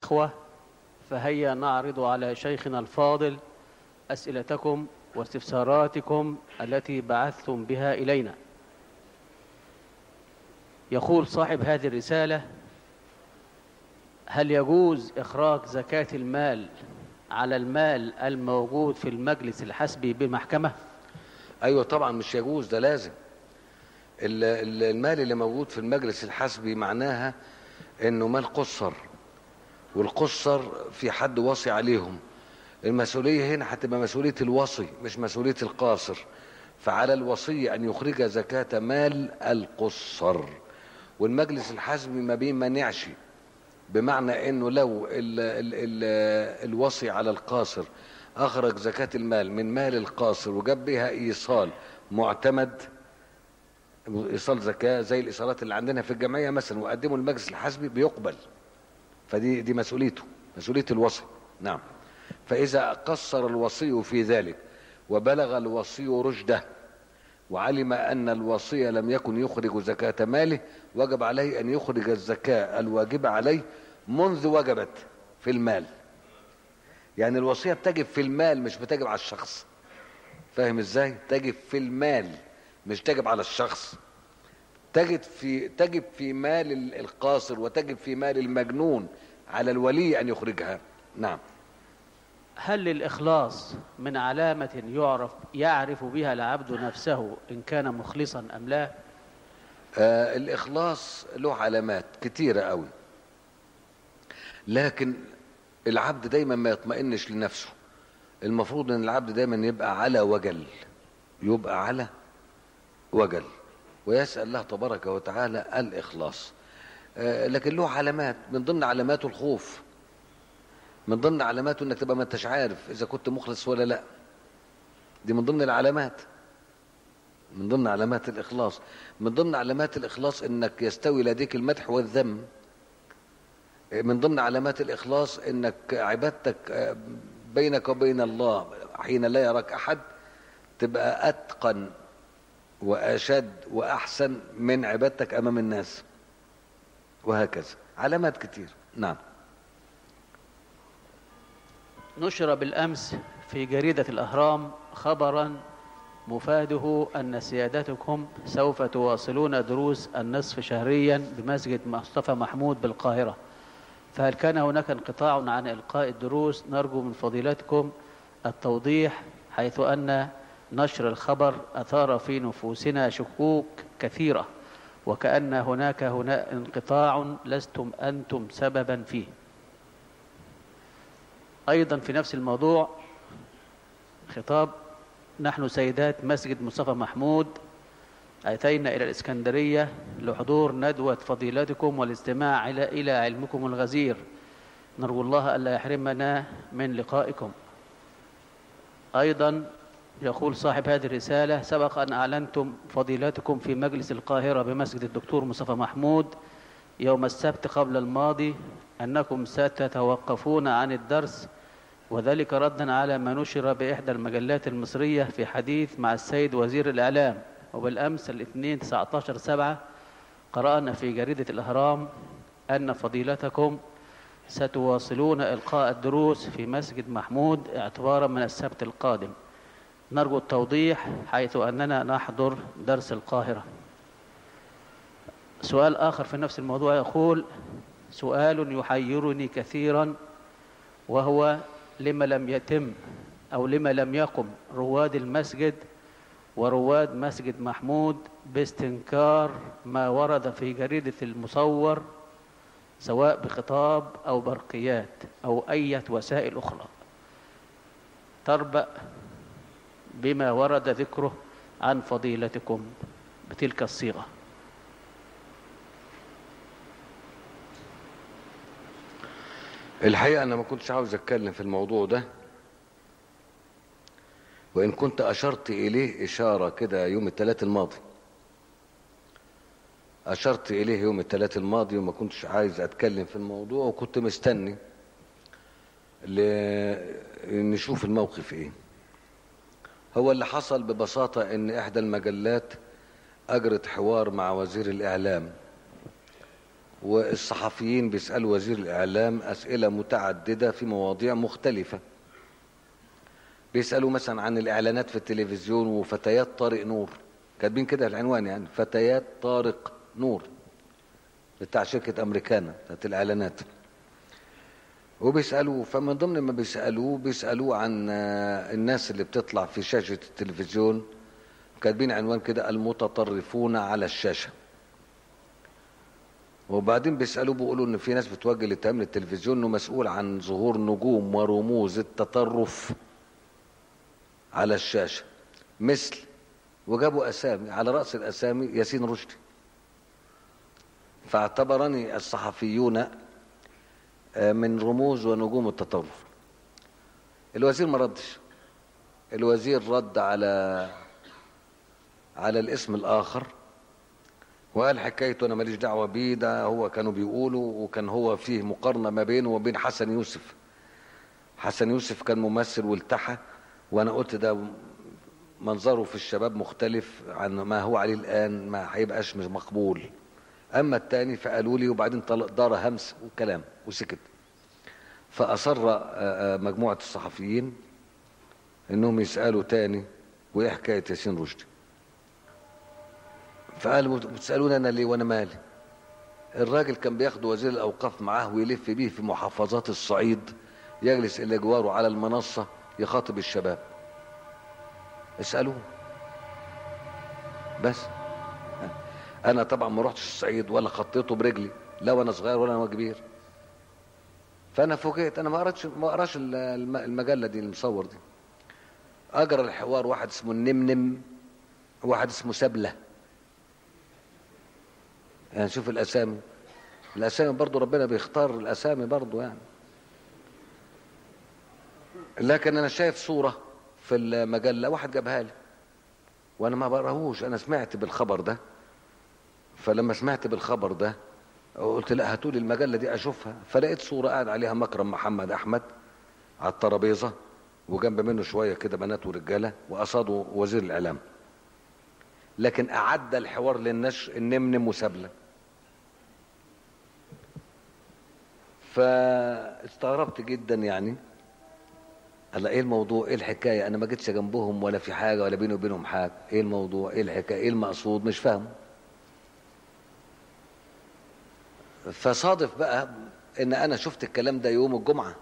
إخوة فهيا نعرض على شيخنا الفاضل أسئلتكم واستفساراتكم التي بعثتم بها إلينا يقول صاحب هذه الرسالة هل يجوز إخراج زكاة المال على المال الموجود في المجلس الحسبي بالمحكمة ايوه طبعا مش يجوز ده لازم ال- ال- المال اللي موجود في المجلس الحسبي معناها انه مال قصر والقصر في حد وصي عليهم المسؤولية هنا هتبقى مسؤولية الوصي مش مسؤولية القاصر فعلى الوصي أن يخرج زكاة مال القصر والمجلس الحسبي ما بيمنعش بمعنى انه لو ال ال ال الوصي على القاصر اخرج زكاة المال من مال القاصر وجاب بها ايصال معتمد ايصال زكاة زي الايصالات اللي عندنا في الجمعية مثلا وقدمه المجلس الحسبي بيقبل فدي دي مسؤوليته مسؤولية الوصي نعم فإذا قصر الوصي في ذلك وبلغ الوصي رشده وعلم أن الوصي لم يكن يخرج زكاة ماله وجب عليه أن يخرج الزكاة الواجبة عليه منذ وجبت في المال يعني الوصية بتجب في المال مش بتجب على الشخص فاهم ازاي تجب في المال مش تجب على الشخص تجد في تجب في مال ال- القاصر وتجب في مال المجنون على الولي أن يخرجها نعم هل للإخلاص من علامة يعرف يعرف بها العبد نفسه إن كان مخلصا أم لا آه الإخلاص له علامات كتيرة قوي لكن العبد دايما ما يطمئنش لنفسه المفروض ان العبد دايما يبقى على وجل يبقى على وجل ويسأل الله تبارك وتعالى الإخلاص آه لكن له علامات من ضمن علاماته الخوف من ضمن علاماته انك تبقى ما انتش عارف اذا كنت مخلص ولا لا دي من ضمن العلامات من ضمن علامات الإخلاص من ضمن علامات الإخلاص إنك يستوي لديك المدح والذم من ضمن علامات الإخلاص إنك عبادتك بينك وبين الله حين لا يراك أحد تبقى أتقن وأشد وأحسن من عبادتك أمام الناس وهكذا علامات كتير نعم نشر بالأمس في جريدة الأهرام خبرا مفاده أن سيادتكم سوف تواصلون دروس النصف شهريا بمسجد مصطفى محمود بالقاهرة فهل كان هناك انقطاع عن إلقاء الدروس نرجو من فضيلتكم التوضيح حيث أن نشر الخبر أثار في نفوسنا شكوك كثيرة وكأن هناك هنا انقطاع لستم أنتم سببا فيه أيضا في نفس الموضوع خطاب نحن سيدات مسجد مصطفى محمود أتينا إلى الإسكندرية لحضور ندوة فضيلتكم والاستماع إلى إلى علمكم الغزير نرجو الله ألا يحرمنا من لقائكم أيضا يقول صاحب هذه الرسالة سبق أن أعلنتم فضيلتكم في مجلس القاهرة بمسجد الدكتور مصطفى محمود يوم السبت قبل الماضي أنكم ستتوقفون عن الدرس وذلك ردا على ما نشر بإحدى المجلات المصرية في حديث مع السيد وزير الإعلام وبالأمس الاثنين 19 سبعة قرأنا في جريدة الأهرام أن فضيلتكم ستواصلون إلقاء الدروس في مسجد محمود اعتبارا من السبت القادم نرجو التوضيح حيث أننا نحضر درس القاهرة سؤال آخر في نفس الموضوع يقول سؤال يحيرني كثيرا وهو لما لم يتم أو لما لم يقم رواد المسجد ورواد مسجد محمود باستنكار ما ورد في جريدة المصور سواء بخطاب أو برقيات أو أي وسائل أخرى تربأ بما ورد ذكره عن فضيلتكم بتلك الصيغة الحقيقة أنا ما كنتش عاوز أتكلم في الموضوع ده وإن كنت أشرت إليه إشارة كده يوم الثلاث الماضي أشرت إليه يوم الثلاث الماضي وما كنتش عايز أتكلم في الموضوع وكنت مستني ل- نشوف الموقف إيه هو اللي حصل ببساطة إن إحدى المجلات أجرت حوار مع وزير الإعلام والصحفيين بيسألوا وزير الإعلام أسئلة متعددة في مواضيع مختلفة بيسألوا مثلا عن الإعلانات في التلفزيون وفتيات طارق نور كاتبين كده العنوان يعني فتيات طارق نور بتاع شركة أمريكانا بتاعت الإعلانات وبيسألوه فمن ضمن ما بيسألوه بيسألوه عن آه، الناس اللي بتطلع في شاشة التلفزيون كاتبين عنوان كده المتطرفون على الشاشة وبعدين بيسألوه بيقولوا ان في ناس بتوجه للتهم التلفزيون انه مسؤول عن ظهور نجوم ورموز التطرف على الشاشة مثل وجابوا اسامي على رأس الاسامي ياسين رشدي فاعتبرني الصحفيون آه، من رموز ونجوم التطرف الوزير ما ردش الوزير رد على على الاسم الاخر وقال حكايته انا ماليش دعوه بيه ده هو كانوا بيقولوا وكان هو فيه مقارنه ما بينه وبين حسن يوسف حسن يوسف كان ممثل والتحى وانا قلت ده منظره في الشباب مختلف عن ما هو عليه الان ما هيبقاش مش مقبول اما التاني فقالوا لي وبعدين طلق دار همس وكلام وسكت فاصر آه، آه، مجموعه الصحفيين انهم يسالوا تاني وايه حكايه ياسين رشدي فقالوا بتسالوني انا ليه وانا مالي الراجل كان بياخد وزير الاوقاف معاه ويلف بيه في محافظات الصعيد يجلس الى جواره على المنصه يخاطب الشباب اسالوه بس انا طبعا ما رحتش الصعيد ولا خطيته برجلي لا وانا صغير ولا وانا كبير فانا فوجئت انا ما قراتش ما قراش الم- المجله دي المصور دي اجرى الحوار واحد اسمه النمنم وواحد اسمه سبله يعني شوف الاسامي الاسامي برضو ربنا بيختار الاسامي برضو يعني لكن انا شايف صوره في المجله واحد جابها لي وانا ما بقراهوش انا سمعت بالخبر ده فلما سمعت بالخبر ده قلت لا هاتولي المجله دي اشوفها فلقيت صوره قاعد عليها مكرم محمد احمد على الترابيزه وجنب منه شويه كده بنات ورجاله وقصاده وزير الاعلام لكن اعد الحوار للنشر النمنم وسبله فاستغربت جدا يعني هلا ايه الموضوع ايه الحكايه انا ما جيتش جنبهم ولا في حاجه ولا بيني وبينهم حاجه ايه الموضوع ايه الحكايه ايه المقصود مش فاهم فصادف بقى ان انا شفت الكلام ده يوم الجمعه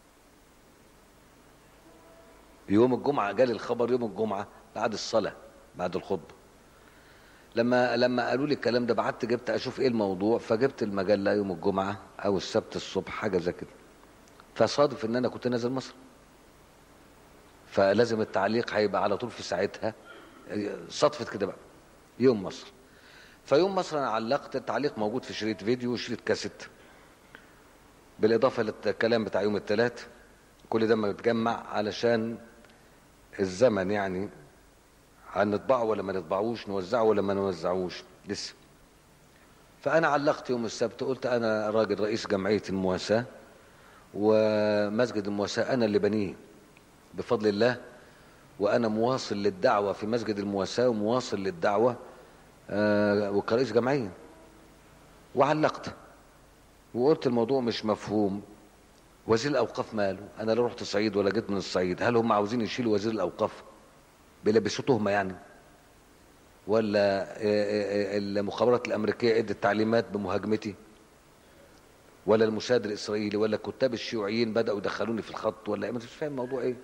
يوم الجمعه جالي الخبر يوم الجمعه بعد الصلاه بعد الخطبه لما لما قالوا لي الكلام ده بعت جبت اشوف ايه الموضوع فجبت المجله يوم الجمعه او السبت الصبح حاجه زي كده فصادف ان انا كنت نازل مصر فلازم التعليق هيبقى على طول في ساعتها صدفت كده بقى يوم مصر فيوم مصر انا علقت التعليق موجود في شريط فيديو وشريط كاسيت بالاضافه للكلام بتاع يوم الثلاث كل ده متجمع علشان الزمن يعني هنطبعه ولا ما نطبعوش نوزعه ولا ما نوزعوش لسه فانا علقت يوم السبت قلت انا راجل رئيس جمعيه المواساه ومسجد المواساه انا اللي بنيه بفضل الله وانا مواصل للدعوه في مسجد المواساه ومواصل للدعوه آه، وكرئيس جمعيه وعلقت وقلت الموضوع مش مفهوم وزير الاوقاف ماله انا لا رحت الصعيد ولا جيت من الصعيد هل هم عاوزين يشيلوا وزير الاوقاف بيلبسوه تهمه يعني ولا آه، آه، المخابرات الامريكيه ادت تعليمات بمهاجمتي ولا الموساد الاسرائيلي ولا الكتاب الشيوعيين بداوا يدخلوني في الخط ولا إيه؟ مش فاهم الموضوع ايه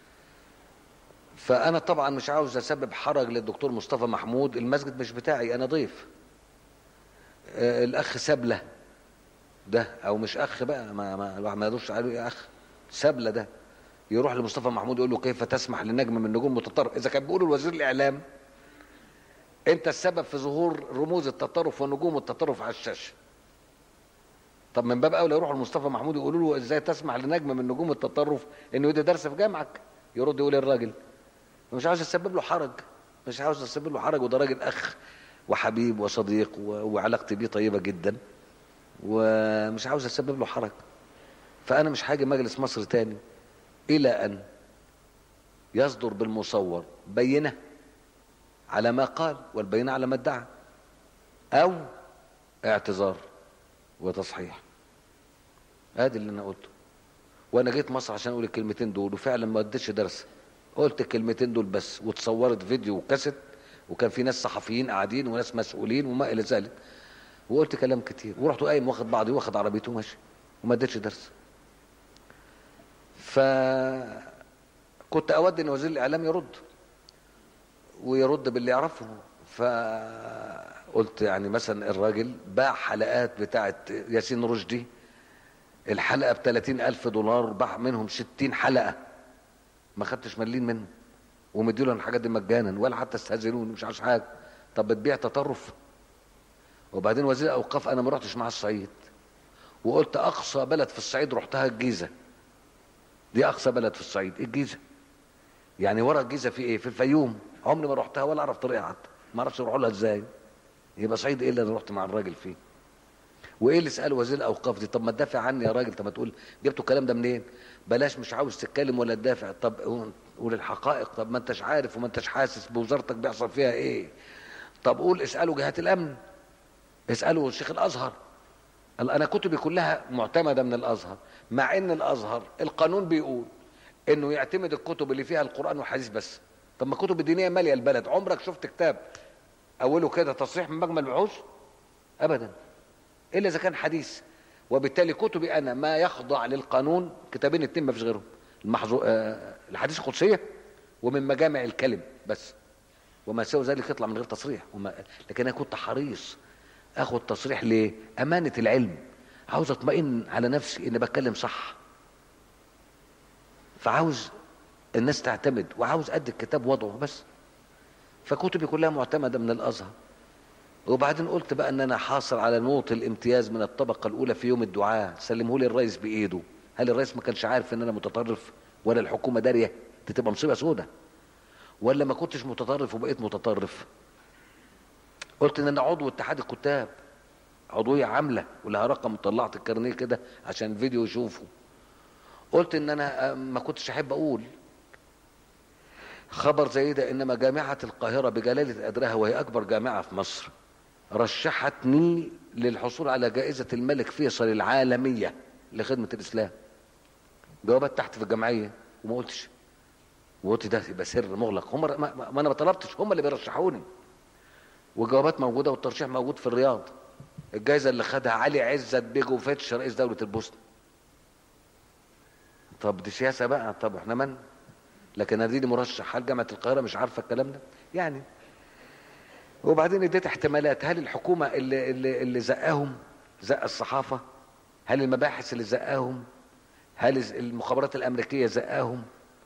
فانا طبعا مش عاوز اسبب حرج للدكتور مصطفى محمود المسجد مش بتاعي انا ضيف آه، الاخ سبله ده او مش اخ بقى ما ما الواحد ما يقدرش عليه يا اخ سبله ده يروح لمصطفى محمود يقول له كيف تسمح لنجم من نجوم متطرف اذا كان بيقولوا لوزير الاعلام انت السبب في ظهور رموز التطرف ونجوم التطرف على الشاشه طب من باب اولى يروحوا لمصطفى محمود يقولوا له ازاي تسمح لنجم من نجوم التطرف انه يدي درس في جامعك يرد يقول الراجل مش عاوز اسبب له حرج مش عاوز اسبب له حرج وده راجل اخ وحبيب وصديق و- وعلاقتي بيه طيبه جدا ومش عاوز اسبب له حرج فانا مش هاجي مجلس مصر تاني الى ان يصدر بالمصور بينه على ما قال والبينه على ما ادعى او اعتذار وتصحيح ادي اللي انا قلته وانا جيت مصر عشان اقول الكلمتين دول وفعلا ما اديتش درس قلت الكلمتين دول بس وتصورت فيديو وكاسيت وكان في ناس صحفيين قاعدين وناس مسؤولين وما الى ذلك وقلت كلام كتير ورحت قايم واخد بعضي واخد عربيته وماشي وما اديتش درس ف كنت اود ان وزير الاعلام يرد ويرد باللي يعرفه فقلت يعني مثلا الراجل باع حلقات بتاعت ياسين رشدي الحلقه ب 30 الف دولار باع منهم 60 حلقه ما خدتش مليم منه ومديله الحاجات دي مجانا ولا حتى استاذنوني مش عايز حاجه طب بتبيع تطرف وبعدين وزير الاوقاف انا ما رحتش مع الصعيد وقلت اقصى بلد في الصعيد رحتها الجيزه دي اقصى بلد في الصعيد الجيزه يعني ورا الجيزه في ايه في الفيوم عمري ما رحتها ولا اعرف طريقها حتى ما اعرفش اروح لها ازاي يبقى صعيد ايه اللي انا رحت مع الراجل فيه وايه اللي ساله وزير الاوقاف دي طب ما تدافع عني يا راجل طب ما تقول جبتوا الكلام ده منين بلاش مش عاوز تتكلم ولا تدافع طب قول الحقائق طب ما انتش عارف وما انتش حاسس بوزارتك بيحصل فيها ايه طب قول اسالوا جهات الامن اسالوا الشيخ الازهر انا كتبي كلها معتمده من الازهر مع ان الازهر القانون بيقول انه يعتمد الكتب اللي فيها القران والحديث بس طب ما الكتب الدينيه ماليه البلد عمرك شفت كتاب اوله كده تصريح من مجمل البحوث ابدا الا اذا كان حديث وبالتالي كتبي انا ما يخضع للقانون كتابين اتنين ما فيش غيرهم المحظو... آه الحديث القدسيه ومن مجامع الكلم بس وما سوى ذلك يطلع من غير تصريح وما... لكن انا كنت حريص اخد تصريح ليه امانه العلم عاوز اطمئن على نفسي اني بتكلم صح فعاوز الناس تعتمد وعاوز قد الكتاب وضعه بس فكتبي كلها معتمده من الازهر وبعدين قلت بقى ان انا حاصل على نوط الامتياز من الطبقه الاولى في يوم الدعاء سلمه لي الرئيس بايده هل الرئيس ما كانش عارف ان انا متطرف ولا الحكومه داريه دي تبقى مصيبه سودة ولا ما كنتش متطرف وبقيت متطرف قلت ان انا عضو اتحاد الكتاب عضويه عامله ولها رقم طلعت الكارنيه كده عشان الفيديو يشوفه قلت ان انا ما كنتش احب اقول خبر زي ده انما جامعه القاهره بجلاله قدرها وهي اكبر جامعه في مصر رشحتني للحصول على جائزه الملك فيصل العالميه لخدمه الاسلام جوابات تحت في الجمعيه وما قلتش وقلت ده يبقى سر مغلق هم ما, ما انا ما طلبتش هم اللي بيرشحوني وجوابات موجوده والترشيح موجود في الرياض الجائزه اللي خدها علي عزت بيجوفيتش رئيس دوله البوسنه طب دي سياسه بقى طب احنا من لكن اديني مرشح هل جامعه القاهره مش عارفه الكلام ده يعني وبعدين اديت احتمالات هل الحكومه اللي اللي, اللي زقاهم زق الصحافه هل المباحث اللي زقاهم هل المخابرات الامريكيه زقاهم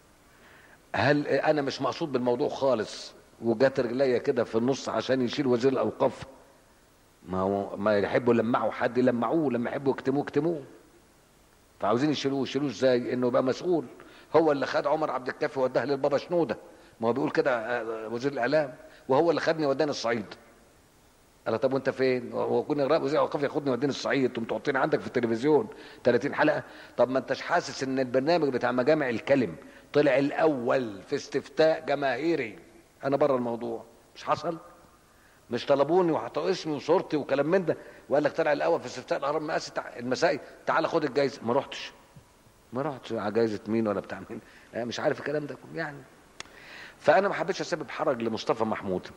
هل انا مش مقصود بالموضوع خالص وجات رجليا كده في النص عشان يشيل وزير الاوقاف ما هو ما يحبوا يلمعوا حد يلمعوه لما يحبوا يكتموه يكتموه فعاوزين يشيلوه يشيلوه ازاي انه يبقى مسؤول هو اللي خد عمر عبد الكافي وداه للبابا شنوده ما هو بيقول كده وزير الاعلام وهو اللي خدني وداني الصعيد قال طب وانت فين؟ هو كنا وزير الاوقاف ياخدني يوديني الصعيد انتم تعطيني عندك في التلفزيون 30 حلقه طب ما انتش حاسس ان البرنامج بتاع مجامع الكلم طلع الاول في استفتاء جماهيري انا بره الموضوع مش حصل؟ مش طلبوني وحطوا اسمي وصورتي وكلام من ده وقال لك طلع الاول في استفتاء الاهرام المقاسي المسائي تعالى خد الجايزه ما رحتش ما رحتش على جايزه مين ولا بتاع مين مش عارف الكلام ده يعني فانا ما حبيتش اسبب حرج لمصطفى محمود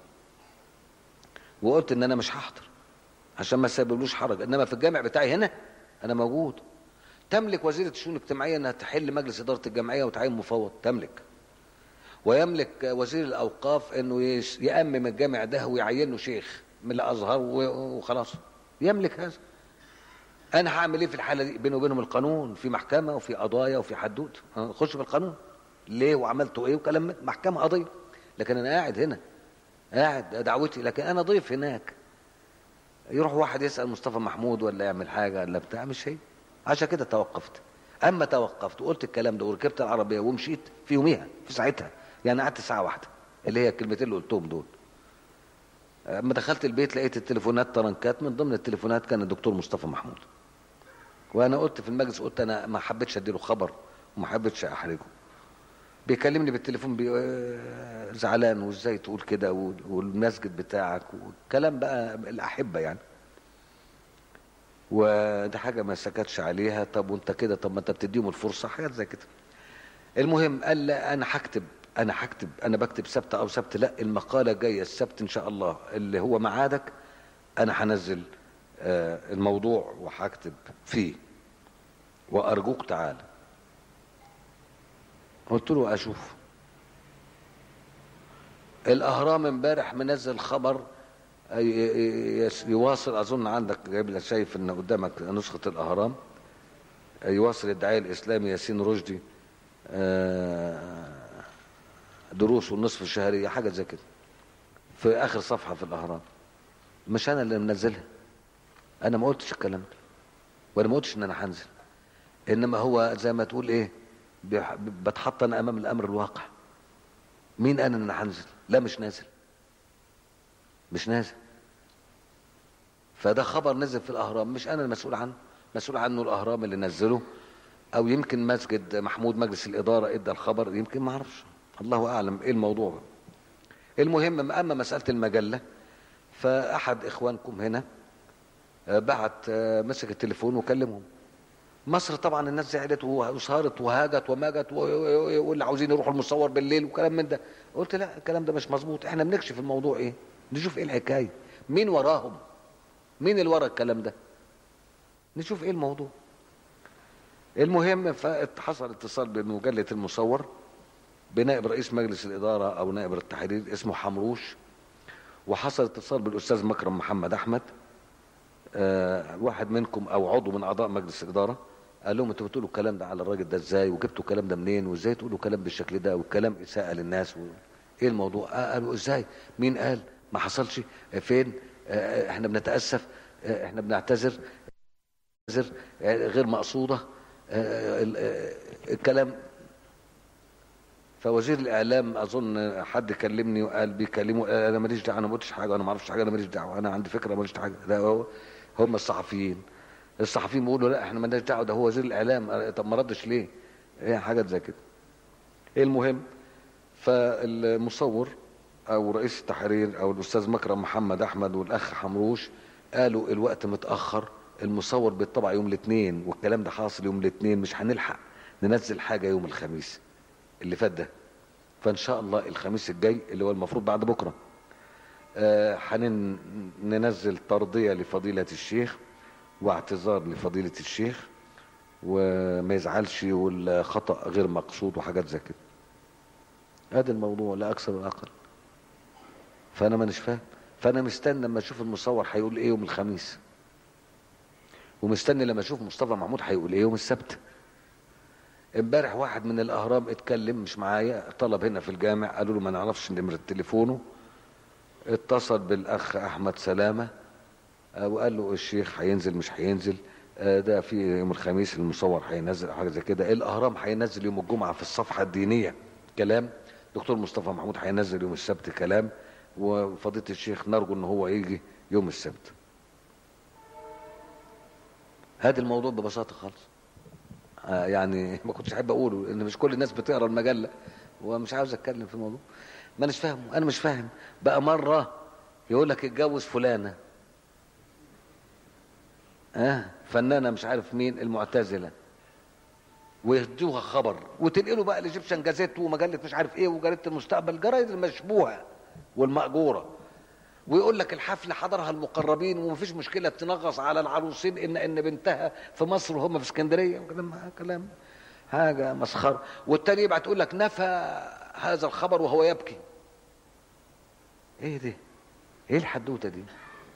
وقلت ان انا مش هحضر عشان ما اسببلوش حرج انما في الجامع بتاعي هنا انا موجود تملك وزيره الشؤون الاجتماعيه انها تحل مجلس اداره الجمعيه وتعين مفوض تملك ويملك وزير الاوقاف انه يامم الجامع ده ويعين له شيخ من الازهر وخلاص يملك هذا انا هعمل ايه في الحاله دي بيني وبينهم القانون في محكمه وفي قضايا وفي حدود خش في القانون ليه وعملتوا ايه وكلام محكمه قضيه لكن انا قاعد هنا قاعد دعوتي لكن انا ضيف هناك يروح واحد يسال مصطفى محمود ولا يعمل حاجه ولا بتاع مش هي عشان كده توقفت اما توقفت وقلت الكلام ده وركبت العربيه ومشيت في يوميها في ساعتها يعني قعدت ساعه واحده اللي هي الكلمتين اللي قلتهم دول اما دخلت البيت لقيت التليفونات ترنكات من ضمن التليفونات كان الدكتور مصطفى محمود وانا قلت في المجلس قلت انا ما حبيتش اديله خبر وما حبيتش احرجه بيكلمني بالتليفون بي... زعلان وازاي تقول كده والمسجد بتاعك والكلام بقى الاحبه يعني ودي حاجه ما سكتش عليها طب وانت كده طب ما انت بتديهم الفرصه حاجات زي كده المهم قال لا انا هكتب انا هكتب انا بكتب سبت او سبت لا المقاله جايه السبت ان شاء الله اللي هو ميعادك انا هنزل آه، الموضوع وهكتب فيه وارجوك تعالى قلت له اشوف الاهرام امبارح منزل خبر ي- ي- يس- يواصل اظن عندك جايب لك شايف ان قدامك نسخه الاهرام يواصل الداعيه الاسلامي ياسين رشدي آه، دروسه النصف الشهريه حاجه زي كده في اخر صفحه في الاهرام مش انا اللي منزلها انا ما قلتش الكلام ده وانا ما قلتش ان انا هنزل انما هو زي ما تقول ايه بيح- بتحط انا امام الامر الواقع مين انا ان انا هنزل لا مش نازل مش نازل فده خبر نزل في الاهرام مش انا المسؤول عنه مسؤول عنه الاهرام اللي نزله او يمكن مسجد محمود مجلس الاداره ادى الخبر يمكن ما اعرفش الله اعلم ايه الموضوع المهم اما مساله المجله فاحد اخوانكم هنا آه، بعت آه، مسك التليفون وكلمهم مصر طبعا الناس زعلت وصارت وهاجت وماجت و- و- واللي عاوزين يروحوا المصور بالليل وكلام من ده قلت لا الكلام ده مش مظبوط احنا بنكشف الموضوع ايه نشوف ايه الحكايه مين وراهم مين اللي ورا الكلام ده نشوف ايه الموضوع المهم فحصل اتصال بمجله المصور بنائب رئيس مجلس الاداره او نائب التحرير اسمه حمروش وحصل اتصال بالاستاذ مكرم محمد احمد آه، واحد منكم او عضو من اعضاء مجلس الاداره قال لهم انتوا بتقولوا الكلام ده على الراجل ده ازاي وجبتوا الكلام ده منين وازاي تقولوا كلام بالشكل ده والكلام اساءه للناس و... ايه الموضوع آه قالوا ازاي مين قال ما حصلش آه، فين آه، احنا بنتاسف آه، احنا بنعتذر بنعتذر، آه، غير مقصوده آه، ال- آه، الكلام فوزير الاعلام اظن حد كلمني وقال بيكلموا قال انا ماليش دعوه انا ما قلتش حاجه انا ما اعرفش حاجه انا ماليش دعوه انا عندي فكره ماليش حاجه لا هو هم الصحفيين الصحفيين بيقولوا لا احنا مالناش دعوه ده هو وزير الاعلام قال طب ما ردش ليه؟ هي حاجات زي كده المهم فالمصور او رئيس التحرير او الاستاذ مكرم محمد احمد والاخ حمروش قالوا الوقت متاخر المصور بيطبع يوم الاثنين والكلام ده حاصل يوم الاثنين مش هنلحق ننزل حاجه يوم الخميس اللي فات ده فان شاء الله الخميس الجاي اللي هو المفروض بعد بكره آه، هننزل ترضيه لفضيله الشيخ واعتذار لفضيله الشيخ وما يزعلش والخطا غير مقصود وحاجات زي كده هذا الموضوع لا اكثر ولا اقل فانا مانيش فاهم فانا مستني لما اشوف المصور هيقول ايه يوم الخميس ومستني لما اشوف مصطفى محمود هيقول ايه يوم السبت امبارح واحد من الاهرام اتكلم مش معايا طلب هنا في الجامع قالوا له ما نعرفش نمره تليفونه اتصل بالاخ احمد سلامه آه، وقال له الشيخ هينزل مش هينزل آه، ده في يوم الخميس المصور هينزل حاجه زي كده الاهرام هينزل يوم الجمعه في الصفحه الدينيه كلام دكتور مصطفى محمود هينزل يوم السبت كلام وفضيله الشيخ نرجو ان هو يجي يوم السبت هذا الموضوع ببساطه خالص آه، يعني ما كنتش احب اقوله ان مش كل الناس بتقرا المجله ومش عاوز اتكلم في الموضوع ما اناش فاهمه انا مش فاهم بقى مره يقول لك اتجوز فلانه اه فنانه مش عارف مين المعتزله ويدوها خبر وتنقله بقى لايجيبشن جازيت ومجله مش عارف ايه وجريده المستقبل الجرايد المشبوهه والمأجوره ويقول لك الحفله حضرها المقربين ومفيش مشكله تنغص على العروسين ان ان بنتها في مصر وهم في اسكندريه وكلام كلام حاجه مسخره والتاني يبعت يقول لك نفى هذا الخبر وهو يبكي ايه ده ايه الحدوته دي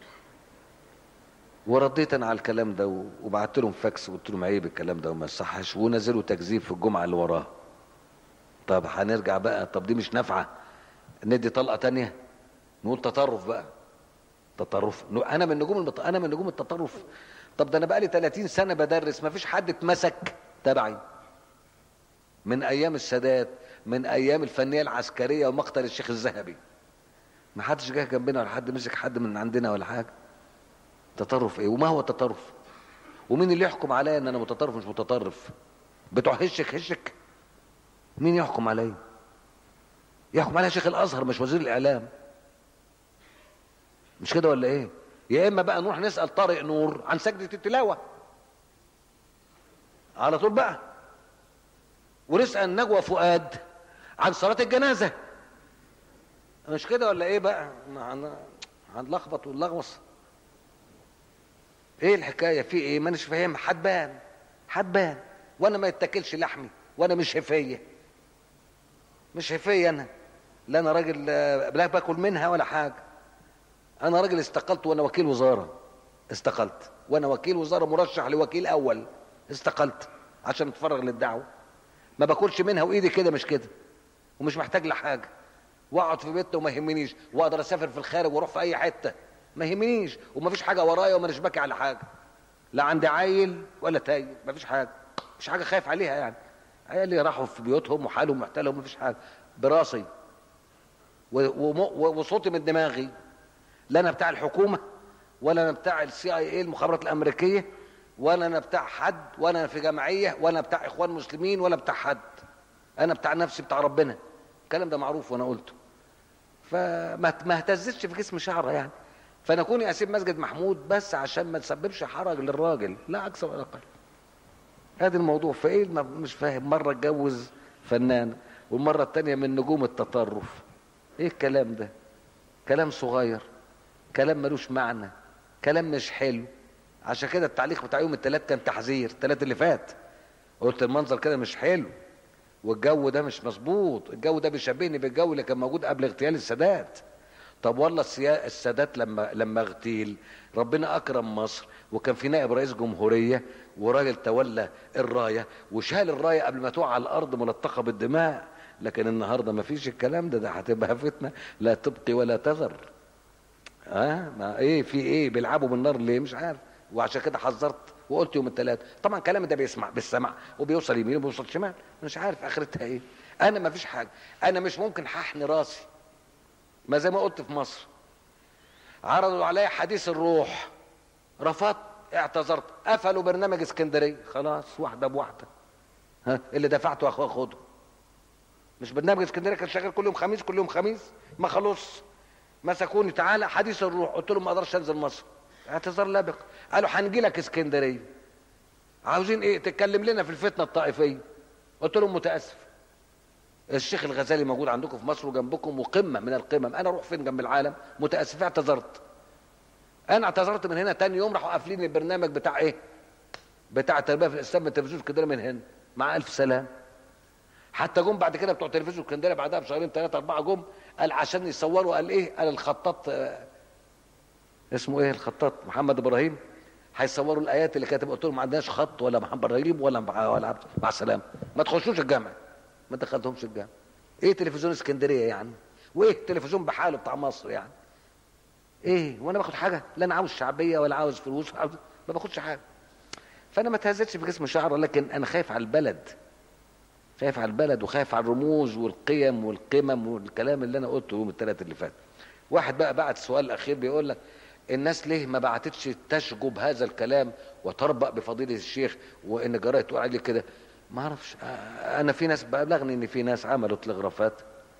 ورديت انا على الكلام ده و- وبعت لهم فاكس وقلت لهم عيب الكلام ده وما يصحش ونزلوا تكذيب في الجمعه اللي وراها طب هنرجع بقى طب دي مش نافعه ندي طلقه تانية نقول تطرف بقى تطرف انا من نجوم المط... انا من نجوم التطرف طب ده انا بقى لي 30 سنه بدرس ما فيش حد اتمسك تبعي من ايام السادات من ايام الفنيه العسكريه ومقتل الشيخ الذهبي ما حدش جه جنبنا ولا حد مسك حد من عندنا ولا حاجه تطرف ايه وما هو التطرف ومين اللي يحكم عليا ان انا متطرف مش متطرف بتوع هشك هشك مين يحكم عليا يحكم عليا شيخ الازهر مش وزير الاعلام مش كده ولا ايه يا اما بقى نروح نسال طارق نور عن سجده التلاوه على طول بقى ونسال نجوى فؤاد عن صلاه الجنازه مش كده ولا ايه بقى ما هن- هنلخبط ونلغوص ايه الحكايه في ايه ما اناش فاهم هتبان هتبان وانا ما يتاكلش لحمي وانا مش هفيه مش هفيه انا لا انا راجل آه، لا باكل منها ولا حاجه انا راجل استقلت وانا وكيل وزاره استقلت وانا وكيل وزاره مرشح لوكيل اول استقلت عشان اتفرغ للدعوه ما باكلش منها وايدي كده مش كده ومش محتاج لحاجه واقعد في بيتنا وما يهمنيش واقدر اسافر في الخارج واروح في اي حته ما يهمنيش وما فيش حاجه ورايا وما باكي على حاجه لا عندي عيل ولا تايل ما فيش حاجه مش حاجه خايف عليها يعني عيالي راحوا في بيوتهم وحالهم محتالهم ما فيش حاجه براسي و- وم- و- وصوتي من دماغي لا انا بتاع الحكومه ولا انا بتاع السي اي اي المخابرات الامريكيه ولا انا بتاع حد ولا انا في جمعيه ولا بتاع اخوان مسلمين ولا بتاع حد انا بتاع نفسي بتاع ربنا الكلام ده معروف وانا قلته فما ما اهتزتش في جسم شعره يعني فانا كوني اسيب مسجد محمود بس عشان ما تسببش حرج للراجل لا اكثر ولا اقل هذا الموضوع فايه ما- مش فاهم مره اتجوز فنان والمره التانية من نجوم التطرف ايه الكلام ده كلام صغير كلام ملوش معنى كلام مش حلو عشان كده التعليق بتاع يوم الثلاث كان تحذير الثلاث اللي فات قلت المنظر كده مش حلو والجو ده مش مظبوط الجو ده بيشبهني بالجو اللي كان موجود قبل اغتيال السادات طب والله السيا- السادات لما لما اغتيل ربنا اكرم مصر وكان في نائب رئيس جمهوريه وراجل تولى الرايه وشال الرايه قبل ما تقع على الارض ملطخه بالدماء لكن النهارده ما فيش الكلام ده ده هتبقى فتنه لا تبقي ولا تذر اه ما ايه في ايه بيلعبوا بالنار ليه مش عارف وعشان كده حذرت وقلت يوم الثلاث طبعا كلامي ده بيسمع بالسمع وبيوصل يمين وبيوصل شمال مش عارف اخرتها ايه انا ما فيش حاجه انا مش ممكن هحني راسي ما زي ما قلت في مصر عرضوا عليا حديث الروح رفضت اعتذرت قفلوا برنامج اسكندريه خلاص واحده بواحده ها اللي دفعته يا اخويا خده مش برنامج اسكندريه كان شغال كل يوم خميس كل يوم خميس ما خلص مسكوني تعالى حديث الروح قلت لهم ما اقدرش انزل مصر اعتذار لابق قالوا هنجي لك اسكندريه عاوزين ايه تتكلم لنا في الفتنه الطائفيه قلت لهم متاسف الشيخ الغزالي موجود عندكم في مصر وجنبكم وقمه من القمم انا اروح فين جنب العالم متاسف اعتذرت انا اعتذرت من هنا تاني يوم راحوا قافلين البرنامج بتاع ايه بتاع التربيه في الاسلام من التلفزيون اسكندريه من هنا مع الف سلام حتى جم بعد كده بتوع تلفزيون اسكندريه بعدها بشهرين ثلاثه اربعه جم قال عشان يصوروا قال ايه قال الخطاط آه، اسمه ايه الخطاط محمد ابراهيم هيصوروا الايات اللي كاتب قلت لهم ما عندناش خط ولا محمد ابراهيم ولا مع ولا عبد مع السلامه ما تخشوش الجامع ما دخلتهمش الجامع ايه تلفزيون اسكندريه يعني وايه التلفزيون بحاله بتاع مصر يعني ايه وانا باخد حاجه لا انا عاوز شعبيه ولا عاوز فلوس ولا عاوز ما باخدش حاجه فانا ما تهزتش في جسم شعره لكن انا خايف على البلد خايف على البلد وخايف على الرموز والقيم والقمم والكلام اللي انا قلته يوم الثلاث اللي فات واحد بقى بعت السؤال الاخير بيقول لك الناس ليه ما بعتتش تشجب هذا الكلام وتربأ بفضيلة الشيخ وان جرايد تقول عليه كده ما اعرفش آه، انا في ناس بلغني ان في ناس عملوا تلغرافات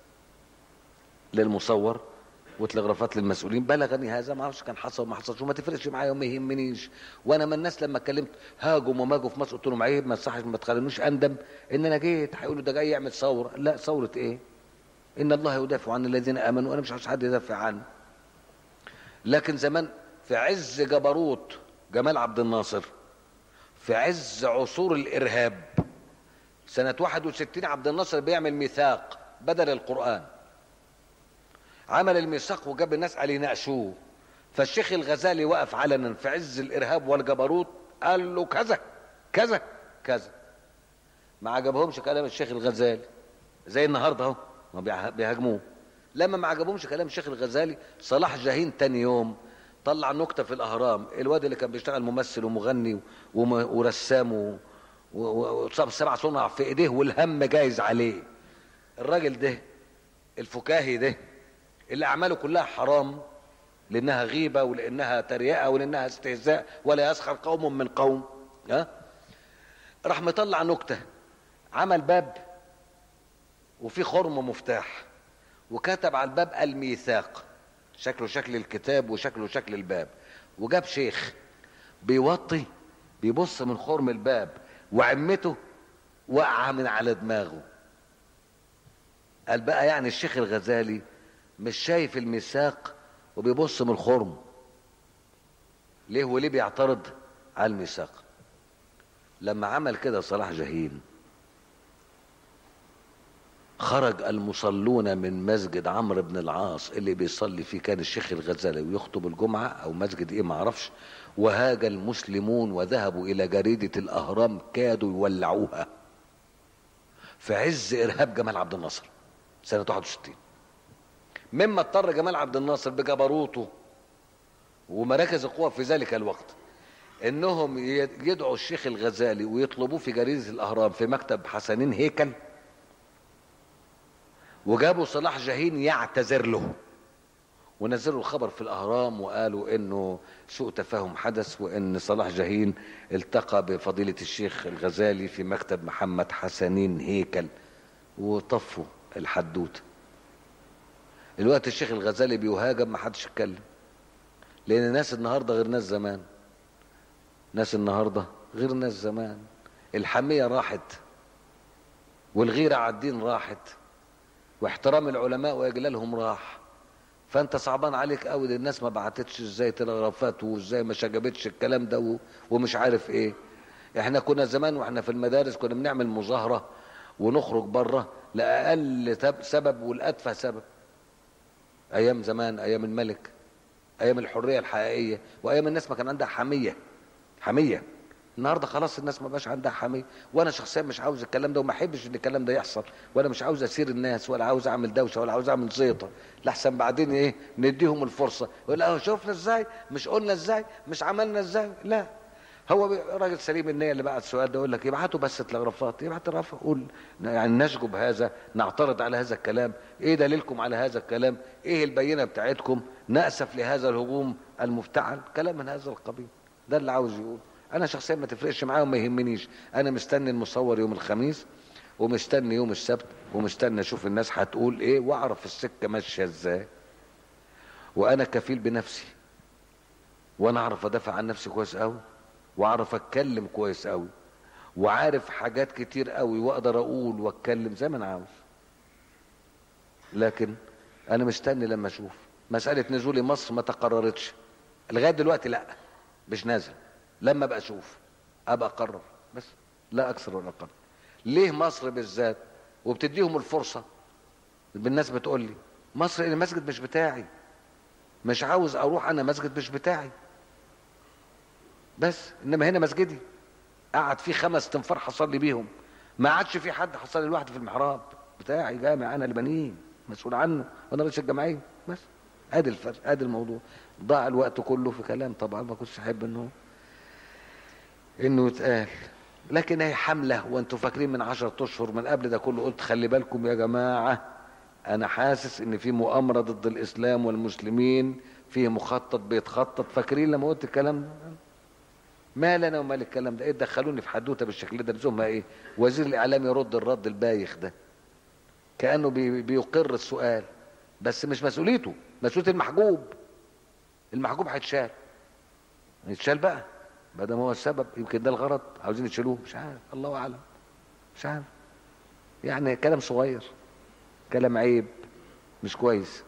للمصور وتلغرافات للمسؤولين بلغني هذا ما اعرفش كان حصل وما حصلش وما تفرقش معايا وما يهمنيش وانا من الناس لما اتكلمت هاجوا وماجوا في مصر قلت لهم عيب ما تصحش ما تخلونيش اندم ان انا جيت هيقولوا ده جاي يعمل ثوره لا ثوره ايه ان الله يدافع عن الذين امنوا وانا مش عاوز حد يدافع عني لكن زمان في عز جبروت جمال عبد الناصر في عز عصور الارهاب سنه 61 عبد الناصر بيعمل ميثاق بدل القران عمل الميثاق وجاب الناس قال يناقشوه فالشيخ الغزالي وقف علنا في عز الارهاب والجبروت قال له كذا كذا كذا ما عجبهمش كلام الشيخ الغزالي زي النهارده اهو ما بيع- بيهاجموه لما ما عجبهمش كلام الشيخ الغزالي صلاح جاهين تاني يوم طلع نكته في الاهرام الواد اللي كان بيشتغل ممثل ومغني وم- ورسام و- و- وصاب سبع صنع في ايديه والهم جايز عليه الراجل ده الفكاهي ده اللي اعماله كلها حرام لانها غيبه ولانها تريقه ولانها استهزاء ولا يسخر قوم من قوم ها راح مطلع نكته عمل باب وفي خرم مفتاح وكتب على الباب الميثاق شكله شكل الكتاب وشكله شكل الباب وجاب شيخ بيوطي بيبص من خرم الباب وعمته وقع من على دماغه قال بقى يعني الشيخ الغزالي مش شايف الميثاق وبيبص من الخرم ليه وليه بيعترض على الميثاق لما عمل كده صلاح جاهين خرج المصلون من مسجد عمرو بن العاص اللي بيصلي فيه كان الشيخ الغزالي ويخطب الجمعة او مسجد ايه معرفش وهاج المسلمون وذهبوا الى جريدة الاهرام كادوا يولعوها في عز ارهاب جمال عبد الناصر سنة 61 مما اضطر جمال عبد الناصر بجبروته ومراكز القوى في ذلك الوقت انهم يدعوا الشيخ الغزالي ويطلبوه في جريدة الاهرام في مكتب حسنين هيكل وجابوا صلاح جاهين يعتذر له ونزلوا الخبر في الاهرام وقالوا انه سوء تفاهم حدث وان صلاح جاهين التقى بفضيلة الشيخ الغزالي في مكتب محمد حسنين هيكل وطفوا الحدوته الوقت الشيخ الغزالي بيهاجم ما حدش يتكلم لان ناس النهارده غير ناس زمان ناس النهارده غير ناس زمان الحميه راحت والغيره على الدين راحت واحترام العلماء واجلالهم راح فانت صعبان عليك قوي ده الناس ما بعتتش ازاي تلغرافات وازاي ما شجبتش الكلام ده و- ومش عارف ايه احنا كنا زمان واحنا في المدارس كنا بنعمل مظاهره ونخرج بره لاقل تب- سبب والاتفه سبب ايام زمان ايام الملك ايام الحريه الحقيقيه وايام الناس ما كان عندها حميه حميه النهارده خلاص الناس ما بقاش عندها حميه وانا شخصيا مش عاوز الكلام ده وما احبش ان الكلام ده يحصل وانا مش عاوز اسير الناس ولا عاوز اعمل دوشه ولا عاوز اعمل زيطه لحسن بعدين ايه نديهم الفرصه يقول اه شفنا ازاي مش قلنا ازاي مش عملنا ازاي لا هو بي- راجل سليم النيه اللي بعت السؤال ده يقول لك يبعتوا بس تلغرافات يبعت تلغرافات قول يعني نشجب هذا نعترض على هذا الكلام ايه دليلكم على هذا الكلام ايه البينه بتاعتكم ناسف لهذا الهجوم المفتعل كلام من هذا القبيل ده اللي عاوز يقول انا شخصيا ما تفرقش معايا وما يهمنيش انا مستني المصور يوم الخميس ومستني يوم السبت ومستني اشوف الناس هتقول ايه واعرف السكه ماشيه ازاي وانا كفيل بنفسي وانا اعرف ادافع عن نفسي كويس قوي واعرف اتكلم كويس قوي وعارف حاجات كتير قوي واقدر اقول واتكلم زي ما انا عاوز لكن انا مستني لما اشوف مساله نزولي مصر ما تقررتش لغايه دلوقتي لا مش نازل لما ابقى اشوف ابقى اقرر بس لا اكثر ولا اقل ليه مصر بالذات وبتديهم الفرصه بالناس بتقول لي مصر المسجد مش بتاعي مش عاوز اروح انا مسجد مش بتاعي بس انما هنا مسجدي قعد فيه خمس تنفار حصلي بيهم ما عادش في حد حصلي لوحدي في المحراب بتاعي جامع انا البنين مسؤول عنه وانا رئيس الجمعيه بس ادي الفرق ادي الموضوع ضاع الوقت كله في كلام طبعا ما كنتش احب انه انه يتقال لكن هي حمله وانتوا فاكرين من عشرة اشهر من قبل ده كله قلت خلي بالكم يا جماعه انا حاسس ان في مؤامره ضد الاسلام والمسلمين في مخطط بيتخطط فاكرين لما قلت الكلام ده ما لنا ومال الكلام ده ايه دخلوني في حدوته بالشكل ده لزومها ايه وزير الاعلام يرد الرد البايخ ده كانه بي بيقر السؤال بس مش مسؤوليته مسؤوليه المحجوب المحجوب هيتشال يتشال بقى بدل ما هو السبب يمكن ده الغرض عاوزين يشيلوه مش عارف الله اعلم مش عارف يعني كلام صغير كلام عيب مش كويس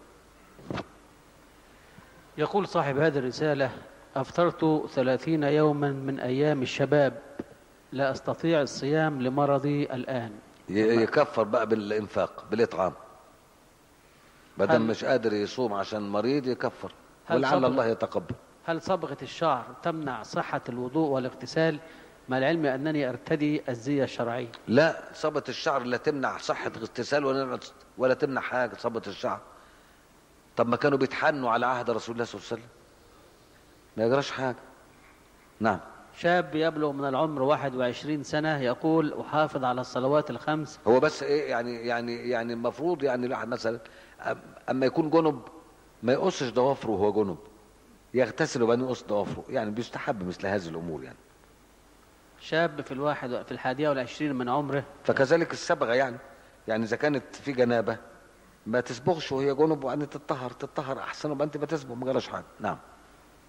يقول صاحب هذه الرسالة أفطرت ثلاثين يوما من أيام الشباب لا أستطيع الصيام لمرضي الآن ي- يكفر بقى بالانفاق بالاطعام بدل هل- مش قادر يصوم عشان مريض يكفر هل ولعل صبر- الله يتقبل هل صبغة الشعر تمنع صحة الوضوء والاغتسال مع العلم أنني أرتدي الزي الشرعي لا صبة الشعر لا تمنع صحة اغتسال ولا ولا تمنع حاجة صبة الشعر طب ما كانوا بيتحنوا على عهد رسول الله صلى الله عليه وسلم ما يجراش حاجة نعم شاب يبلغ من العمر 21 سنة يقول أحافظ على الصلوات الخمس هو بس ايه يعني يعني يعني المفروض يعني الواحد مثلا أم- اما يكون جنب ما يقصش ضوافره وهو جنب يغتسل وبعدين يقص ضوافره يعني بيستحب مثل هذه الامور يعني شاب في الواحد في الحادية والعشرين من عمره فكذلك الصبغه يعني يعني اذا كانت في جنابه ما تصبغش وهي جنب وبعدين تتطهر تتطهر احسن وبعدين تبقى تصبغ ما جراش حاجه نعم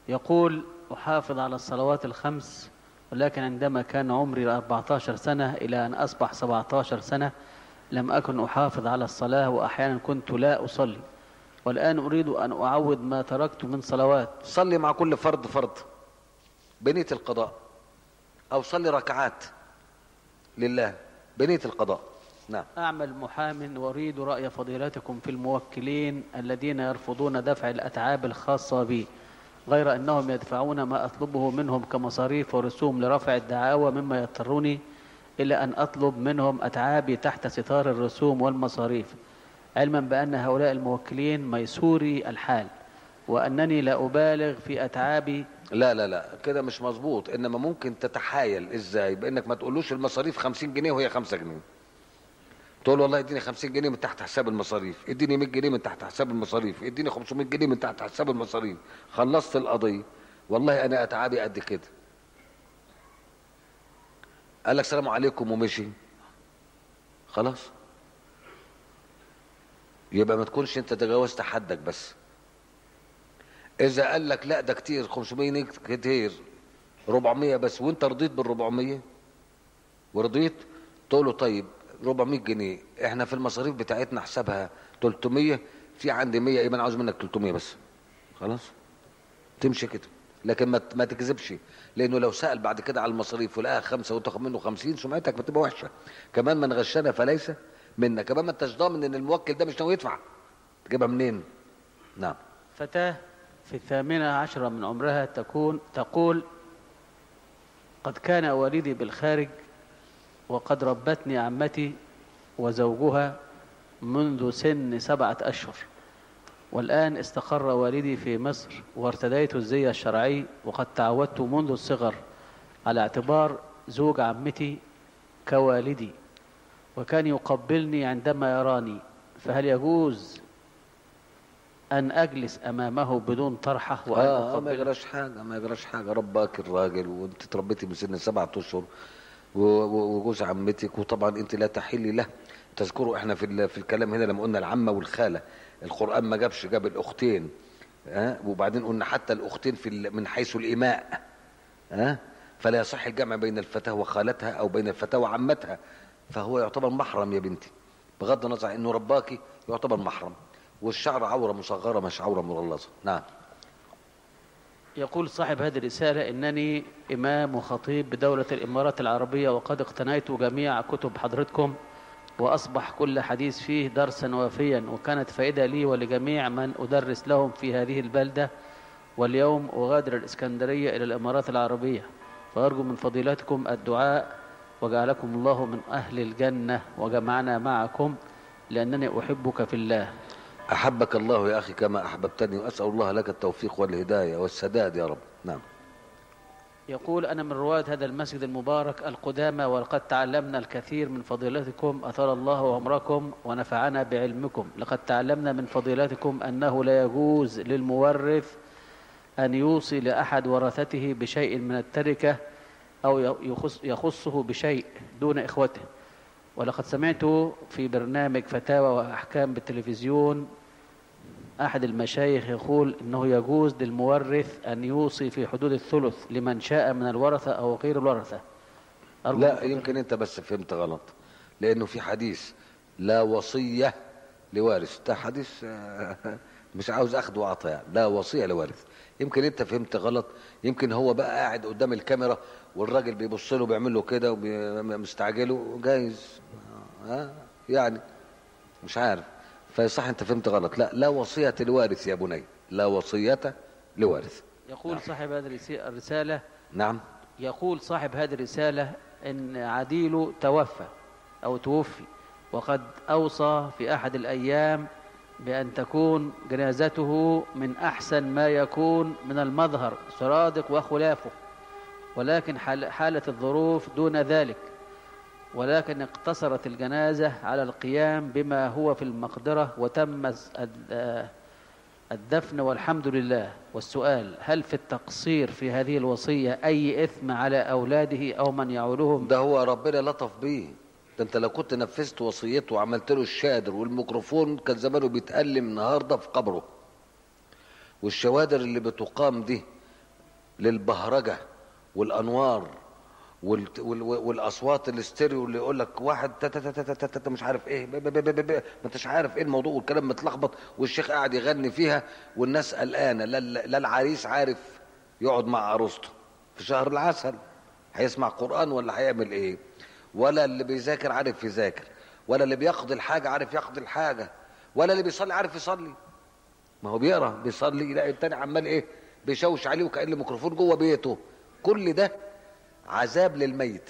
يقول أحافظ على الصلوات الخمس ولكن عندما كان عمري 14 سنة إلى أن أصبح 17 سنة لم أكن أحافظ على الصلاة وأحيانا كنت لا أصلي والآن أريد أن أعوض ما تركت من صلوات صلي مع كل فرض فرض بنية القضاء أو صلي ركعات لله بنية القضاء نعم أعمل محام وأريد رأي فضيلتكم في الموكلين الذين يرفضون دفع الأتعاب الخاصة بي غير أنهم يدفعون ما أطلبه منهم كمصاريف ورسوم لرفع الدعاوى مما يضطرني إلى أن أطلب منهم أتعابي تحت ستار الرسوم والمصاريف علما بأن هؤلاء الموكلين ميسوري الحال وأنني لا أبالغ في أتعابي لا لا لا كده مش مظبوط انما ممكن تتحايل ازاي بانك ما تقولوش المصاريف 50 جنيه وهي 5 جنيه تقول والله اديني 50 جنيه من تحت حساب المصاريف اديني 100 جنيه من تحت حساب المصاريف اديني 500 جنيه من تحت حساب المصاريف خلصت القضيه والله انا اتعابي قد كده قال لك سلام عليكم ومشي خلاص يبقى ما تكونش انت تجاوزت حدك بس اذا قال لك لا ده كتير 500 جنيه كتير 400 بس وانت رضيت بال 400 ورضيت تقول له طيب 400 جنيه احنا في المصاريف بتاعتنا حسابها 300 في عندي 100 يبقى انا عاوز منك 300 بس خلاص تمشي كده لكن ما ما تكذبش لانه لو سال بعد كده على المصاريف ولقاها خمسه وتاخد منه 50 سمعتك بتبقى وحشه كمان من غشنا فليس منا كمان ما انتش ضامن ان الموكل ده مش ناوي يدفع تجيبها منين نعم فتاة في الثامنة عشرة من عمرها تكون تقول قد كان والدي بالخارج وقد ربتني عمتي وزوجها منذ سن سبعة أشهر والآن استقر والدي في مصر وارتديت الزي الشرعي وقد تعودت منذ الصغر على اعتبار زوج عمتي كوالدي وكان يقبلني عندما يراني فهل يجوز أن أجلس أمامه بدون طرحة وأن اه ما أقبله يجراش حاجه ما يجراش حاجه رباك الراجل وانت تربيتي من سن سبعة اشهر و- و- وجوز عمتك وطبعا انت لا تحلي له تذكروا احنا في ال- في الكلام هنا لما قلنا العمه والخاله القران ما جابش جاب الاختين ها وبعدين قلنا حتى الاختين في ال- من حيث الاماء ها فلا يصح الجمع بين الفتاه وخالتها او بين الفتاه وعمتها فهو يعتبر محرم يا بنتي بغض النظر عن انه رباكي يعتبر محرم والشعر عوره مصغره مش عوره مغلظه نعم يقول صاحب هذه الرسالة إنني إمام وخطيب بدولة الإمارات العربية وقد اقتنيت جميع كتب حضرتكم وأصبح كل حديث فيه درسا وافيا وكانت فائدة لي ولجميع من أدرس لهم في هذه البلدة واليوم أغادر الإسكندرية إلى الإمارات العربية فأرجو من فضيلتكم الدعاء وجعلكم الله من أهل الجنة وجمعنا معكم لأنني أحبك في الله أحبك الله يا أخي كما أحببتني وأسأل الله لك التوفيق والهداية والسداد يا رب نعم يقول أنا من رواد هذا المسجد المبارك القدامى ولقد تعلمنا الكثير من فضيلتكم أطال الله عمركم ونفعنا بعلمكم لقد تعلمنا من فضيلتكم أنه لا يجوز للمورث أن يوصي لأحد ورثته بشيء من التركة أو يخص يخصه بشيء دون إخوته ولقد سمعت في برنامج فتاوى وأحكام بالتلفزيون أحد المشايخ يقول أنه يجوز للمورث أن يوصي في حدود الثلث لمن شاء من الورثة أو غير الورثة أرجو لا من يمكن أنت بس فهمت غلط لأنه في حديث لا وصية لوارث ده حديث آه، مش عاوز أخذ وعطاء يعني. لا وصية لوارث يمكن أنت فهمت غلط يمكن هو بقى قاعد قدام الكاميرا والراجل بيبص له بيعمل له كده ومستعجله جايز ها يعني مش عارف فصح انت فهمت غلط لا لا وصية لوارث يا بني لا وصية لوارث يقول صاحب هذه الرسي- الرسالة نعم يقول صاحب هذه الرسالة إن عديله توفى أو توفي وقد أوصى في أحد الأيام بأن تكون جنازته من أحسن ما يكون من المظهر سرادق وخلافه ولكن حال- حالة الظروف دون ذلك ولكن اقتصرت الجنازة على القيام بما هو في المقدرة وتم الس- الد- آه، الدفن والحمد لله والسؤال هل في التقصير في هذه الوصية أي إثم على أولاده أو من يعولهم ده هو ربنا لطف بيه ده انت لو كنت نفذت وصيته وعملت له الشادر والميكروفون كان زمانه بيتألم النهارده في قبره والشوادر اللي بتقام دي للبهرجة والأنوار وال... وال... والاصوات الاستيريو اللي يقول لك واحد تا تا تا تا تا تا مش عارف ايه ب... ب... ب... ب... ب... ما انتش عارف ايه الموضوع والكلام متلخبط والشيخ قاعد يغني فيها والناس قلقانه لا, لا العريس عارف يقعد مع عروسته في شهر العسل هيسمع قران ولا هيعمل ايه ولا اللي بيذاكر عارف يذاكر ولا اللي بيقضي الحاجه عارف يقضي الحاجه ولا اللي بيصلي عارف يصلي ما هو بيقرا بيصلي يلاقي التاني عمال ايه بيشوش عليه وكأن الميكروفون جوه بيته كل ده عذاب للميت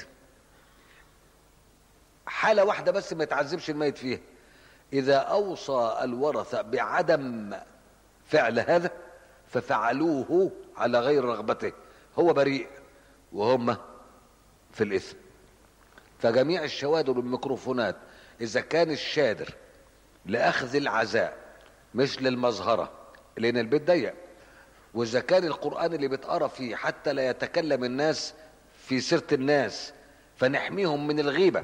حالة واحدة بس ما يتعذبش الميت فيها إذا أوصى الورثة بعدم فعل هذا ففعلوه على غير رغبته هو بريء وهم في الإثم فجميع الشوادر والميكروفونات إذا كان الشادر لأخذ العزاء مش للمظهرة لأن البيت ضيق وإذا كان القرآن اللي بيتقرا فيه حتى لا يتكلم الناس في سيرة الناس فنحميهم من الغيبة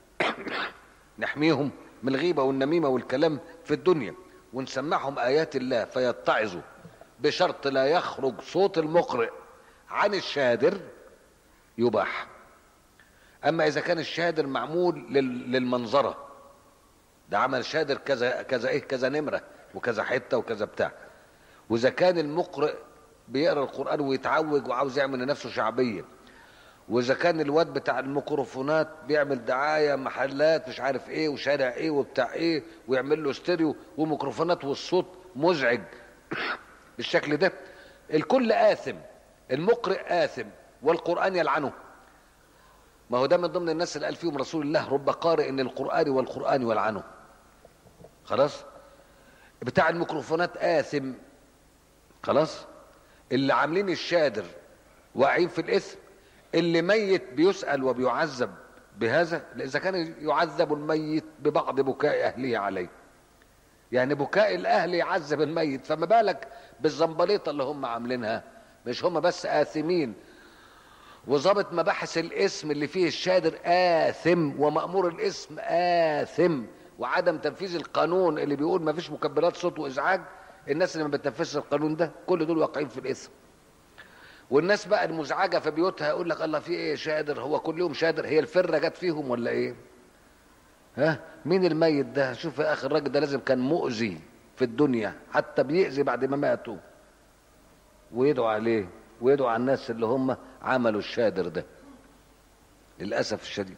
نحميهم من الغيبة والنميمة والكلام في الدنيا ونسمعهم آيات الله فيتعظوا بشرط لا يخرج صوت المقرئ عن الشادر يباح أما إذا كان الشادر معمول لل- للمنظرة ده عمل شادر كذا كذا إيه كذا نمرة وكذا حتة وكذا بتاع وإذا كان المقرئ بيقرأ القرآن ويتعوج وعاوز يعمل لنفسه شعبية واذا كان الواد بتاع الميكروفونات بيعمل دعايه محلات مش عارف ايه وشارع ايه وبتاع ايه ويعمل له ستيريو وميكروفونات والصوت مزعج بالشكل ده الكل آثم المقرئ آثم والقرآن يلعنه ما هو ده من ضمن الناس اللي قال فيهم رسول الله رب قارئ ان القرآن والقرآن يلعنه خلاص بتاع الميكروفونات آثم خلاص اللي عاملين الشادر واقعين في الإثم اللي ميت بيسأل وبيعذب بهذا إذا كان يعذب الميت ببعض بكاء أهله عليه يعني بكاء الأهل يعذب الميت فما بالك بالزنبليطة اللي هم عاملينها مش هم بس آثمين وظابط مباحث الاسم اللي فيه الشادر آثم ومأمور الاسم آثم وعدم تنفيذ القانون اللي بيقول ما فيش مكبرات صوت وإزعاج الناس اللي ما بتنفذش القانون ده كل دول واقعين في الاسم والناس بقى المزعجه في بيوتها يقول لك الله في ايه شادر هو كل يوم شادر هي الفره جت فيهم ولا ايه ها مين الميت ده شوف يا اخي الراجل ده لازم كان مؤذي في الدنيا حتى بيأذي بعد ما ماتوا ويدعوا عليه ويدعوا على الناس اللي هم عملوا الشادر ده للاسف الشديد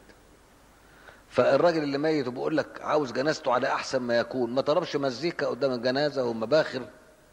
فالراجل اللي ميت وبيقول لك عاوز جنازته على احسن ما يكون ما طلبش مزيكا قدام الجنازه ومباخر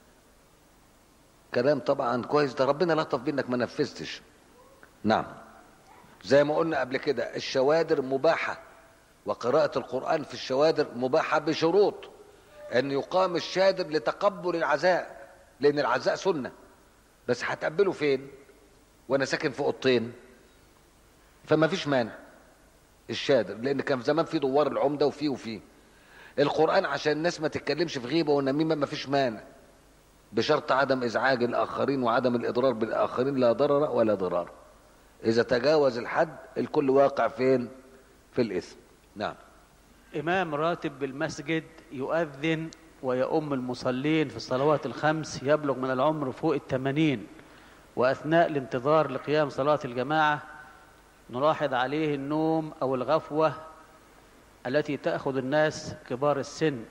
كلام طبعا كويس ده ربنا لطف بينك ما نفذتش نعم زي ما قلنا قبل كده الشوادر مباحة وقراءة القرآن في الشوادر مباحة بشروط أن يقام الشادر لتقبل العزاء لأن العزاء سنة بس هتقبله فين وأنا ساكن في أوضتين فما فيش مانع الشادر لأن كان زمان في دوار العمدة وفيه وفيه القرآن عشان الناس ما تتكلمش في غيبة ونميمة ما فيش مانع بشرط عدم ازعاج الاخرين وعدم الاضرار بالاخرين لا ضرر ولا ضرار اذا تجاوز الحد الكل واقع فين في الاثم نعم إمام راتب بالمسجد يؤذن ويؤم المصلين في الصلوات الخمس يبلغ من العمر فوق الثمانين وأثناء الانتظار لقيام صلاة الجماعة نلاحظ عليه النوم أو الغفوة التي تأخذ الناس كبار السن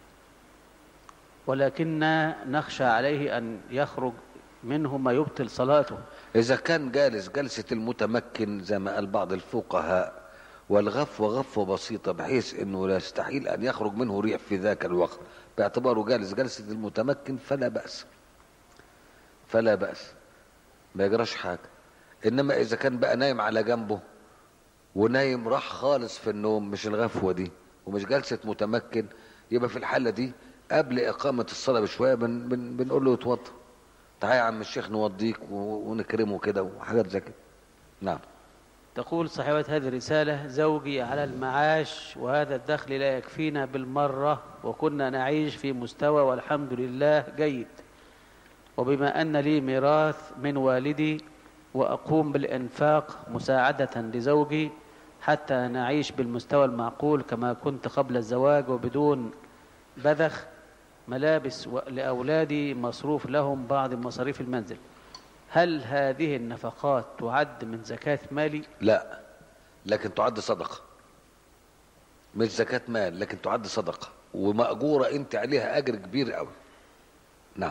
ولكننا نخشى عليه أن يخرج منه ما يبطل صلاته اذا كان جالس جلسة المتمكن زي ما قال بعض الفقهاء والغفوة غفوة بسيطة بحيث انه لا يستحيل ان يخرج منه ريح في ذاك الوقت باعتباره جالس جلسة المتمكن فلا بأس فلا بأس ما يجراش حاجة انما اذا كان بقى نايم على جنبه ونايم راح خالص في النوم مش الغفوة دي ومش جلسة متمكن يبقى في الحالة دي قبل إقامة الصلاة بشوية بن بن بنقول له اتوضى تعالى يا عم الشيخ نوضيك و- ونكرمه كده وحاجات زي كده نعم تقول صاحبة هذه الرسالة زوجي على المعاش وهذا الدخل لا يكفينا بالمرة وكنا نعيش في مستوى والحمد لله جيد وبما أن لي ميراث من والدي وأقوم بالإنفاق مساعدة لزوجي حتى نعيش بالمستوى المعقول كما كنت قبل الزواج وبدون بذخ ملابس و- لأولادي مصروف لهم بعض مصاريف المنزل هل هذه النفقات تعد من زكاة مالي لا لكن تعد صدقة مش زكاة مال لكن تعد صدقة ومأجورة انت عليها اجر كبير قوي نعم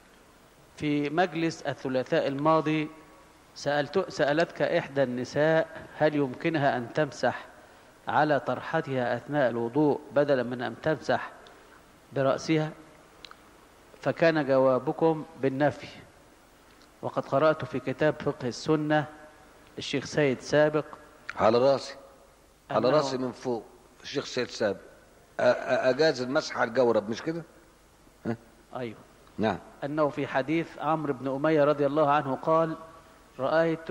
في مجلس الثلاثاء الماضي سألت سألتك إحدى النساء هل يمكنها أن تمسح على طرحتها أثناء الوضوء بدلا من أن تمسح برأسها فكان جوابكم بالنفي وقد قرأت في كتاب فقه السنة للشيخ سيد سابق على راسي على أنه- راسي من فوق الشيخ سيد سابق أ- أ- اجاز المسح على الجورب مش كده أيوه نعم أنه في حديث عمرو بن أمية رضي الله عنه قال رأيت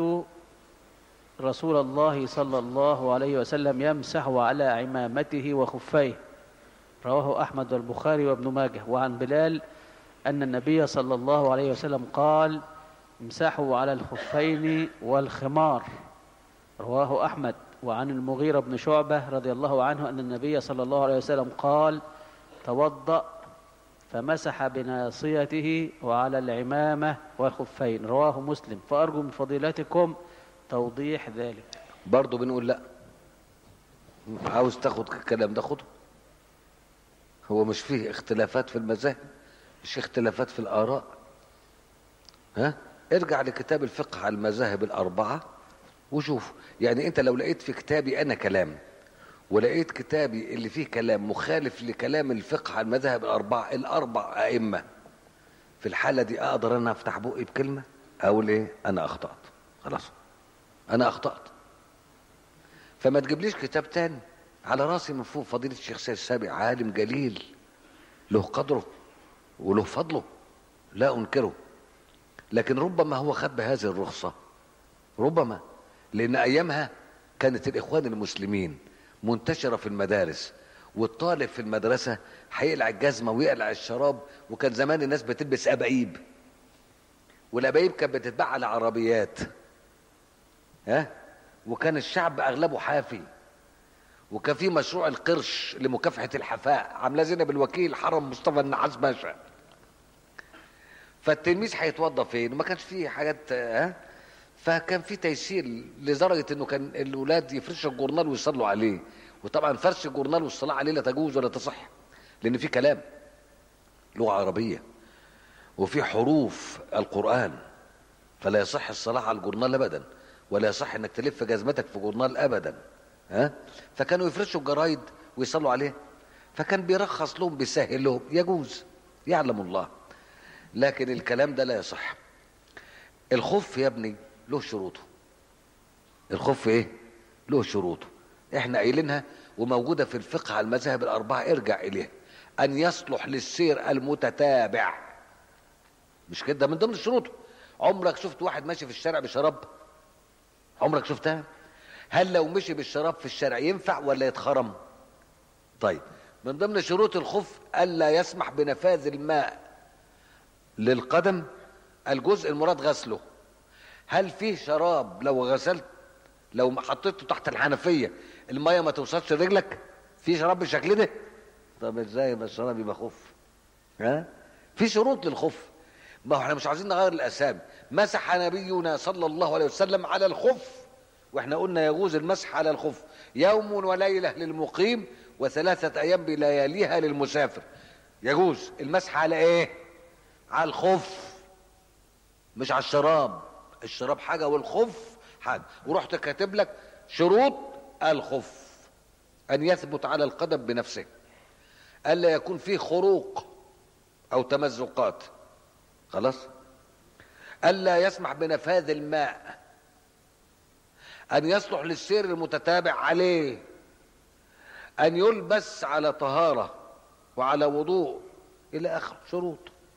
رسول الله صلى الله عليه وسلم يمسح على عمامته وخفيه رواه أحمد والبخاري وابن ماجه وعن بلال أن النبي صلى الله عليه وسلم قال امسحوا على الخفين والخمار رواه أحمد وعن المغيرة بن شعبة رضي الله عنه أن النبي صلى الله عليه وسلم قال توضأ فمسح بناصيته وعلى العمامة والخفين رواه مسلم فأرجو من فضيلتكم توضيح ذلك برضه بنقول لا عاوز تاخد الكلام ده خده هو مش فيه اختلافات في المذاهب مش اختلافات في الآراء ها ارجع لكتاب الفقه على المذاهب الأربعة وشوف يعني انت لو لقيت في كتابي انا كلام ولقيت كتابي اللي فيه كلام مخالف لكلام الفقه على المذاهب الأربعة الأربع أئمة في الحالة دي أقدر أنا أفتح بقي بكلمة أقول إيه أنا أخطأت خلاص أنا أخطأت فما تجيبليش كتاب تاني على راسي من فوق فضيلة الشيخ سيد السابق عالم جليل له قدره وله فضله لا أنكره لكن ربما هو خد بهذه الرخصة ربما لأن أيامها كانت الإخوان المسلمين منتشرة في المدارس والطالب في المدرسة هيقلع الجزمة ويقلع الشراب وكان زمان الناس بتلبس أبايب والأبايب كانت بتتباع على عربيات ها وكان الشعب أغلبه حافي وكان في مشروع القرش لمكافحة الحفاء عاملاه زينب الوكيل حرم مصطفى النحاس باشا فالتلميذ هيتوضى فين وما كانش فيه حاجات ها فكان في تيسير لدرجه انه كان الاولاد يفرشوا الجورنال ويصلوا عليه وطبعا فرش الجورنال والصلاه عليه لا تجوز ولا تصح لان في كلام لغه عربيه وفي حروف القران فلا يصح الصلاه على الجورنال ابدا ولا يصح انك تلف جزمتك في جورنال ابدا ها فكانوا يفرشوا الجرايد ويصلوا عليه فكان بيرخص لهم بيسهل لهم يجوز يعلم الله لكن الكلام ده لا يصح الخف يا ابني له شروطه الخف ايه له شروطه احنا قايلينها وموجودة في الفقه على المذاهب الأربعة ارجع إليها أن يصلح للسير المتتابع مش كده من ضمن شروطه عمرك شفت واحد ماشي في الشارع بشراب عمرك شفتها هل لو مشي بالشراب في الشارع ينفع ولا يتخرم طيب من ضمن شروط الخف ألا يسمح بنفاذ الماء للقدم الجزء المراد غسله هل فيه شراب لو غسلت لو حطيته تحت الحنفيه الميه ما توصلش لرجلك في شراب بالشكل ده طب ازاي ما الشراب يبقى خف ها في شروط للخف ما هو احنا مش عايزين نغير الاسامي مسح نبينا صلى الله عليه وسلم على الخف واحنا قلنا يجوز المسح على الخف يوم وليله للمقيم وثلاثه ايام بلياليها للمسافر يجوز المسح على ايه على الخف مش على الشراب الشراب حاجه والخف حاجه ورحت كاتب لك شروط الخف ان يثبت على القدم بنفسه الا يكون فيه خروق او تمزقات خلاص الا يسمح بنفاذ الماء ان يصلح للسير المتتابع عليه ان يلبس على طهاره وعلى وضوء الى اخر شروط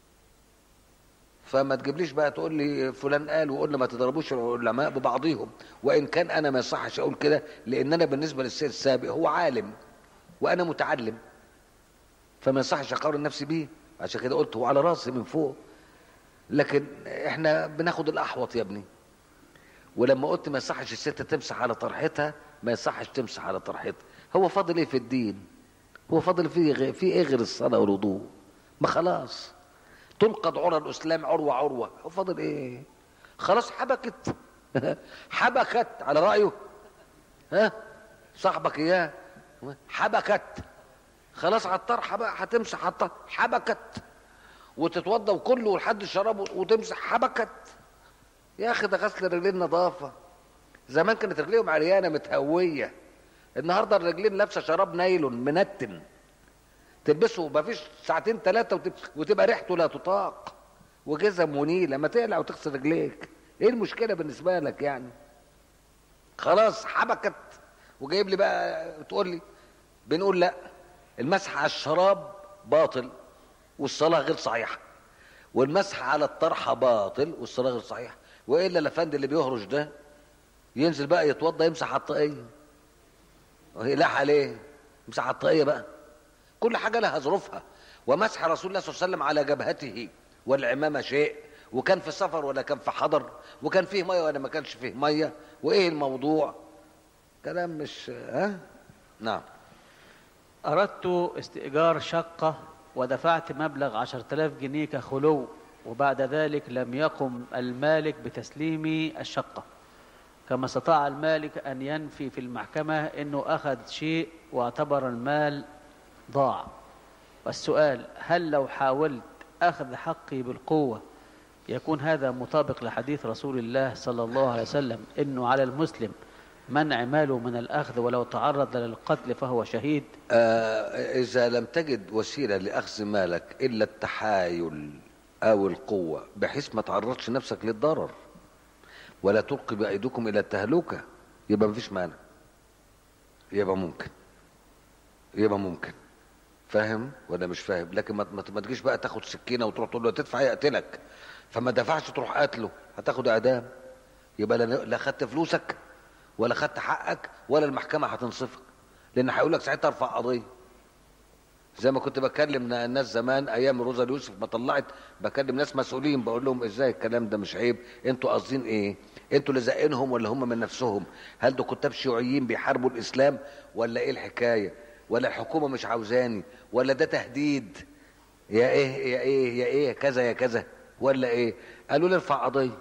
فما تجيبليش بقى تقول لي فلان قال وقلنا ما تضربوش العلماء ببعضهم وان كان انا ما يصحش اقول كده لان انا بالنسبه للسيد السابق هو عالم وانا متعلم فما يصحش اقارن نفسي بيه عشان كده قلت هو على راسي من فوق لكن احنا بناخد الاحوط يا ابني ولما قلت ما يصحش الست تمسح على طرحتها ما يصحش تمسح على طرحتها هو فاضل ايه في الدين هو فاضل فيه غ... في ايه غير الصلاه والوضوء ما خلاص تنقض عرى الاسلام عروه عروه هو فاضل ايه خلاص حبكت حبكت على رايه ها صاحبك اياه حبكت خلاص على الطرحه بقى هتمسح على الطرح حبكت وتتوضى وكله لحد الشراب وتمسح حبكت يا اخي ده غسل الرجلين نظافه زمان كانت رجليهم عريانه متهويه النهارده الرجلين لابسه شراب نايلون منتن تلبسه مفيش ساعتين ثلاثه وتبقى ريحته لا تطاق وجزم ونيله ما تقلع وتغسل رجليك ايه المشكله بالنسبه لك يعني خلاص حبكت وجايب لي بقى تقول لي بنقول لا المسح على الشراب باطل والصلاه غير صحيحه والمسح على الطرحه باطل والصلاه غير صحيحه والا الافندي اللي بيهرش ده ينزل بقى يتوضى يمسح على الطاقيه وهي لاح عليه يمسح على الطاقيه بقى كل حاجه لها ظروفها ومسح رسول الله صلى الله عليه وسلم على جبهته والعمامه شيء وكان في سفر ولا كان في حضر وكان فيه ميه ولا ما كانش فيه ميه وايه الموضوع كلام مش ها نعم أردت استئجار شقة ودفعت مبلغ عشرة آلاف جنيه كخلو وبعد ذلك لم يقم المالك بتسليم الشقة كما استطاع المالك أن ينفي في المحكمة أنه أخذ شيء واعتبر المال ضاع والسؤال هل لو حاولت أخذ حقي بالقوة يكون هذا مطابق لحديث رسول الله صلى الله عليه وسلم أنه على المسلم منع ماله من الأخذ ولو تعرض للقتل فهو شهيد آه إذا لم تجد وسيلة لأخذ مالك إلا التحايل أو القوة بحيث ما تعرضش نفسك للضرر ولا تلقي بأيديكم إلى التهلكة يبقى مفيش مانع يبقى ممكن يبقى ممكن فاهم ولا مش فاهم لكن ما, ما تجيش بقى تاخد سكينة وتروح تقول له تدفع يقتلك فما دفعش تروح قاتله هتاخد إعدام يبقى لا خدت فلوسك ولا خدت حقك ولا المحكمة هتنصفك لأن هيقول لك ساعتها ارفع قضية زي ما كنت بكلم الناس زمان ايام روزا يوسف ما طلعت بكلم ناس مسؤولين بقول لهم ازاي الكلام ده مش عيب انتوا قاصدين ايه انتوا اللي زقينهم ولا هم من نفسهم هل ده كتاب شيوعيين بيحاربوا الاسلام ولا ايه الحكايه ولا الحكومه مش عاوزاني ولا ده تهديد يا ايه يا ايه يا ايه كذا يا كذا ولا ايه قالوا لي ارفع قضيه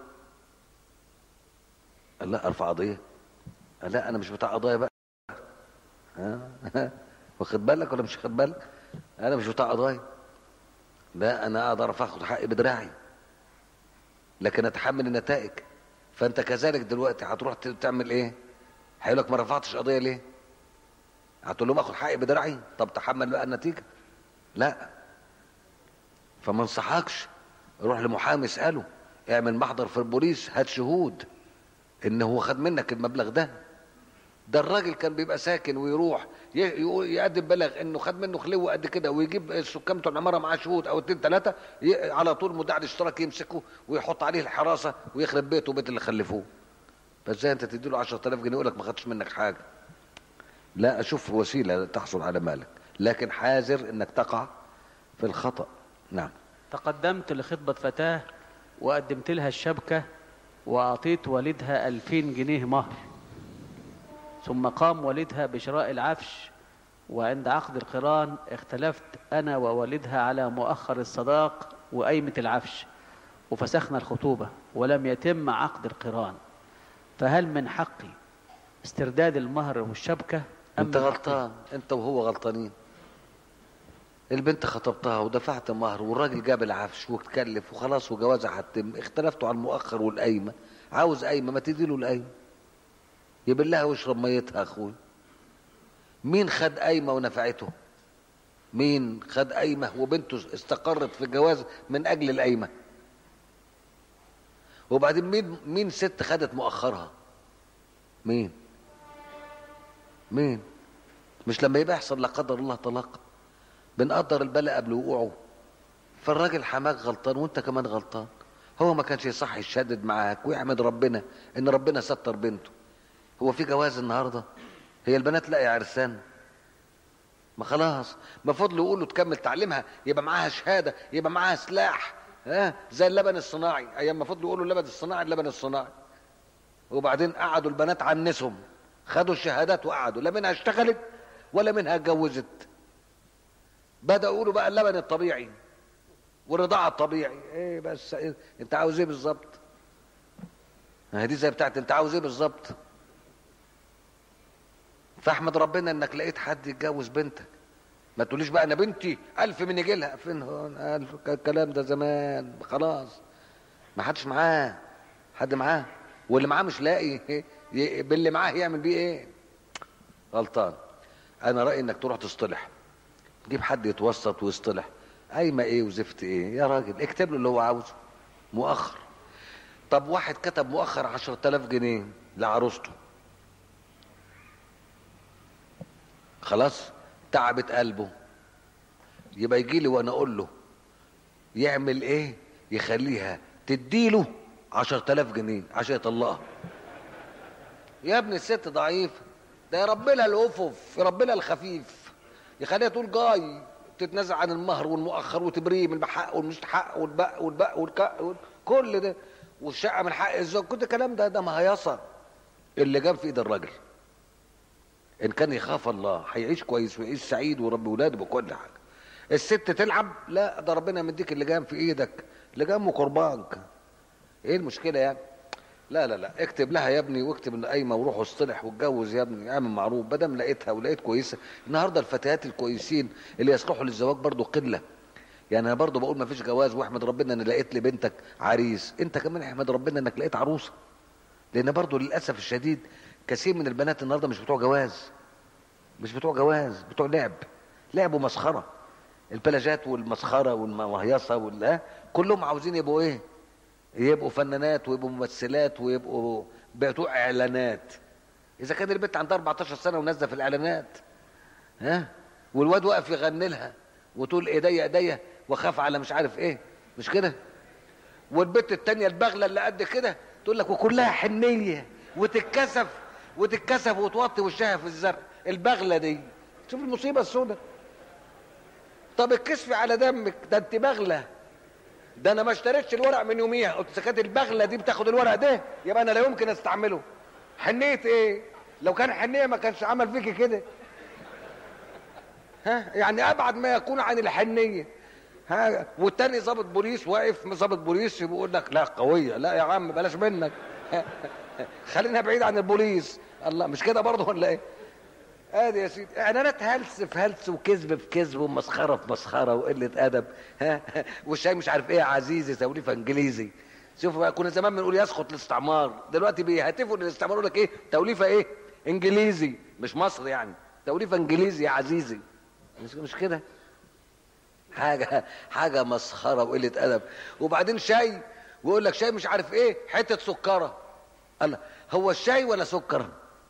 قال لا ارفع قضيه قال لا انا مش بتاع قضايا بقى ها واخد بالك ولا مش واخد بالك انا مش بتاع قضايا لا انا اقدر اخد حقي بدراعي لكن اتحمل النتائج فانت كذلك دلوقتي هتروح تعمل ايه هيقول لك ما رفعتش قضيه ليه هتقول لهم اخد حقي بدراعي طب تحمل بقى النتيجه لا فما انصحكش روح لمحامي اساله اعمل محضر في البوليس هات شهود ان هو خد منك المبلغ ده ده الراجل كان بيبقى ساكن ويروح يقدم بلغ انه خد منه خلوه قد كده ويجيب السكان بتوع العماره معاه شهود او اتنين ثلاثه على طول مدعي الاشتراك يمسكه ويحط عليه الحراسه ويخرب بيته وبيت اللي خلفوه فازاي انت تدي له 10000 جنيه يقول لك ما خدتش منك حاجه لا اشوف وسيله تحصل على مالك لكن حاذر انك تقع في الخطا نعم تقدمت لخطبه فتاه وقدمت لها الشبكه واعطيت والدها 2000 جنيه مهر ثم قام والدها بشراء العفش وعند عقد القران اختلفت أنا ووالدها على مؤخر الصداق وقيمة العفش وفسخنا الخطوبة ولم يتم عقد القران فهل من حقي استرداد المهر والشبكة أم انت من حقي؟ غلطان انت وهو غلطانين البنت خطبتها ودفعت مهر والراجل جاب العفش واتكلف وخلاص وجوازها هتتم اختلفتوا على المؤخر والقايمه عاوز قايمه ما تدي له القايمه يبلها واشرب ميتها اخوي مين خد قايمه ونفعته مين خد قايمه وبنته استقرت في الجواز من اجل القايمه وبعدين مين مين ست خدت مؤخرها مين مين مش لما يبقى يحصل لا قدر الله طلاق بنقدر البلاء قبل وقوعه فالراجل حماك غلطان وانت كمان غلطان هو ما كانش يصح يشدد معاك ويحمد ربنا ان ربنا ستر بنته هو في جواز النهارده هي البنات لاقي عرسان ما خلاص ما فضلوا يقولوا تكمل تعليمها يبقى معاها شهاده يبقى معاها سلاح ها زي اللبن الصناعي ايام ما فضلوا يقولوا اللبن الصناعي اللبن الصناعي وبعدين قعدوا البنات عنسهم خدوا الشهادات وقعدوا لا منها اشتغلت ولا منها اتجوزت بدأوا يقولوا بقى اللبن الطبيعي والرضاعة الطبيعي ايه بس إيه؟ انت عاوز ايه بالظبط ما هي دي زي بتاعت انت عاوز ايه بالظبط فاحمد ربنا انك لقيت حد يتجوز بنتك ما تقوليش بقى انا بنتي الف من يجي لها فين هون الف الكلام ده زمان خلاص ما حدش معاه حد معاه واللي معاه مش لاقي ي- باللي معاه يعمل بيه ايه غلطان انا رايي انك تروح تصطلح جيب حد يتوسط ويصطلح قايمه ايه وزفت ايه يا راجل اكتب له اللي هو عاوزه مؤخر طب واحد كتب مؤخر عشرة آلاف جنيه لعروسته خلاص تعبت قلبه يبقى يجي لي وانا اقول له يعمل ايه يخليها تديله عشرة آلاف جنيه عشان يطلقها يا ابني الست ضعيفة ده يربي لها الأفف يربي لها الخفيف يخليها تقول جاي تتنازل عن المهر والمؤخر وتبريه من الحق والمستحق والبق والبق والك كل ده والشقة من حق الزوج كل الكلام ده ده مهيصة اللي جاب في ايد الراجل ان كان يخاف الله هيعيش كويس ويعيش سعيد وربي ولاده بكل حاجه الست تلعب لا ده ربنا مديك اللي جام في ايدك اللي جامه قربانك ايه المشكله يعني لا لا لا اكتب لها يا ابني واكتب ان قايمه وروح اصطلح واتجوز يا ابني اعمل معروف ما دام لقيتها ولقيت كويسه النهارده الفتيات الكويسين اللي يصلحوا للزواج برضو قله يعني انا برضو بقول ما فيش جواز واحمد ربنا ان لقيت لبنتك عريس انت كمان احمد ربنا انك لقيت عروسه لان برضو للاسف الشديد كثير من البنات النهارده مش بتوع جواز مش بتوع جواز بتوع لعب لعب ومسخره البلاجات والمسخره والمهيصه وال ها؟ كلهم عاوزين يبقوا ايه يبقوا فنانات ويبقوا ممثلات ويبقوا بتوع اعلانات اذا كان البنت عندها 14 سنه ونازله في الاعلانات ها والواد واقف يغني لها وتقول ايديا ايديا واخاف على مش عارف ايه مش كده والبنت التانية البغلة اللي قد كده تقول لك وكلها حنية وتتكسف وتتكسف وتوطي وشها في الزرق البغلة دي شوف المصيبة السوداء طب اتكسفي على دمك ده انت بغلة ده انا ما اشتريتش الورق من يوميها قلت اذا كانت البغلة دي بتاخد الورق ده يبقى انا لا يمكن استعمله حنية ايه لو كان حنية ما كانش عمل فيكي كده ها يعني ابعد ما يكون عن الحنيه ها والتاني ضابط بوليس واقف ضابط بوليس بيقول لك لا قويه لا يا عم بلاش منك خلينا بعيد عن البوليس الله مش كده برضه ولا ايه ادي يا سيدي اعلانات هلس في هلس وكذب في كذب ومسخره في مسخره وقله ادب ها والشاي مش عارف ايه يا عزيزي توليفه انجليزي شوف بقى كنا زمان بنقول يسقط الاستعمار دلوقتي بيهتفوا للاستعمار يقول لك ايه توليفه ايه انجليزي مش مصر يعني توليفه انجليزي يا عزيزي مش مش كده حاجه حاجه مسخره وقله ادب وبعدين شاي ويقول لك شاي مش عارف ايه حته سكره الله هو الشاي ولا سكر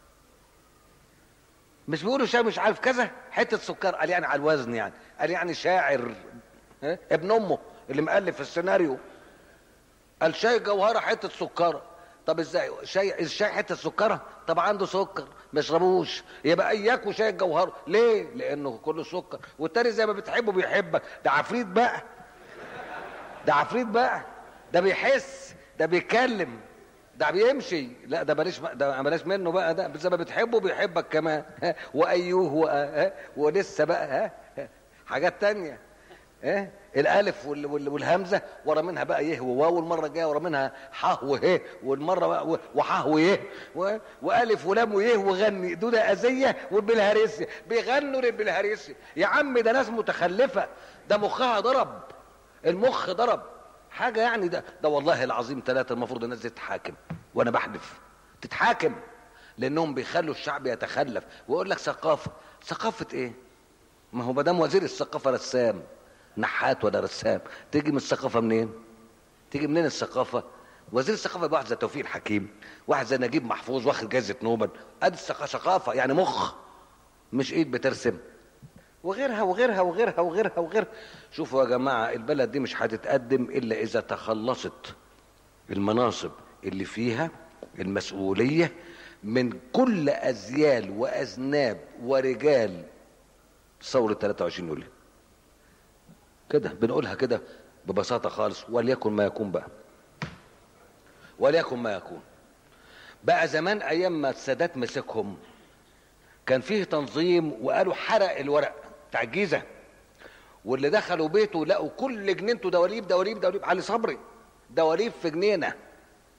مش بيقولوا شاي مش عارف كذا حته سكر قال يعني على الوزن يعني قال يعني شاعر ها؟ ابن امه اللي مؤلف السيناريو قال شاي جوهره حته سكره طب ازاي شاي الشاي حته سكره طب عنده سكر ما يشربوش يبقى اياك وشاي الجوهره ليه لانه كله سكر والتاني زي ما بتحبه بيحبك ده عفريت بقى ده عفريت بقى ده بيحس ده بيتكلم ده بيمشي لا ده بلاش ده بلاش منه بقى ده زي ما بتحبه بيحبك كمان ها؟ وايوه و... ها؟ ولسه بقى ها حاجات تانية ايه الالف وال... وال... والهمزه ورا منها بقى يه وواو المره الجايه ورا منها ح وه والمره بقى و- وح ويه و... والف ولام ويه وغني دول اذيه وبالهريسي بيغنوا بالهريسي يا عم ده ناس متخلفه ده مخها ضرب المخ ضرب حاجه يعني ده ده والله العظيم ثلاثه المفروض الناس دي تتحاكم وانا بحلف تتحاكم لانهم بيخلوا الشعب يتخلف ويقول لك ثقافه ثقافه ايه ما هو ما دام وزير الثقافه رسام نحات ولا رسام تيجي من الثقافه منين تيجي منين الثقافه وزير الثقافه يبقى واحد زي توفيق الحكيم واحد زي نجيب محفوظ واخد جائزه نوبل ادي الثقا- ثقافه يعني مخ مش ايد بترسم وغيرها وغيرها وغيرها وغيرها وغيرها شوفوا يا جماعه البلد دي مش هتتقدم الا اذا تخلصت المناصب اللي فيها المسؤوليه من كل ازيال واذناب ورجال ثوره 23 يوليو كده بنقولها كده ببساطه خالص وليكن ما يكون بقى وليكن ما يكون بقى زمان ايام ما السادات مسكهم كان فيه تنظيم وقالوا حرق الورق بتاع الجيزه واللي دخلوا بيته لقوا كل جنينته دواليب دواليب دواليب علي صبري دواليب في جنينه ها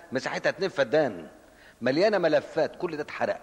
مساحتها اتنين فدان مليانه ملفات كل ده اتحرق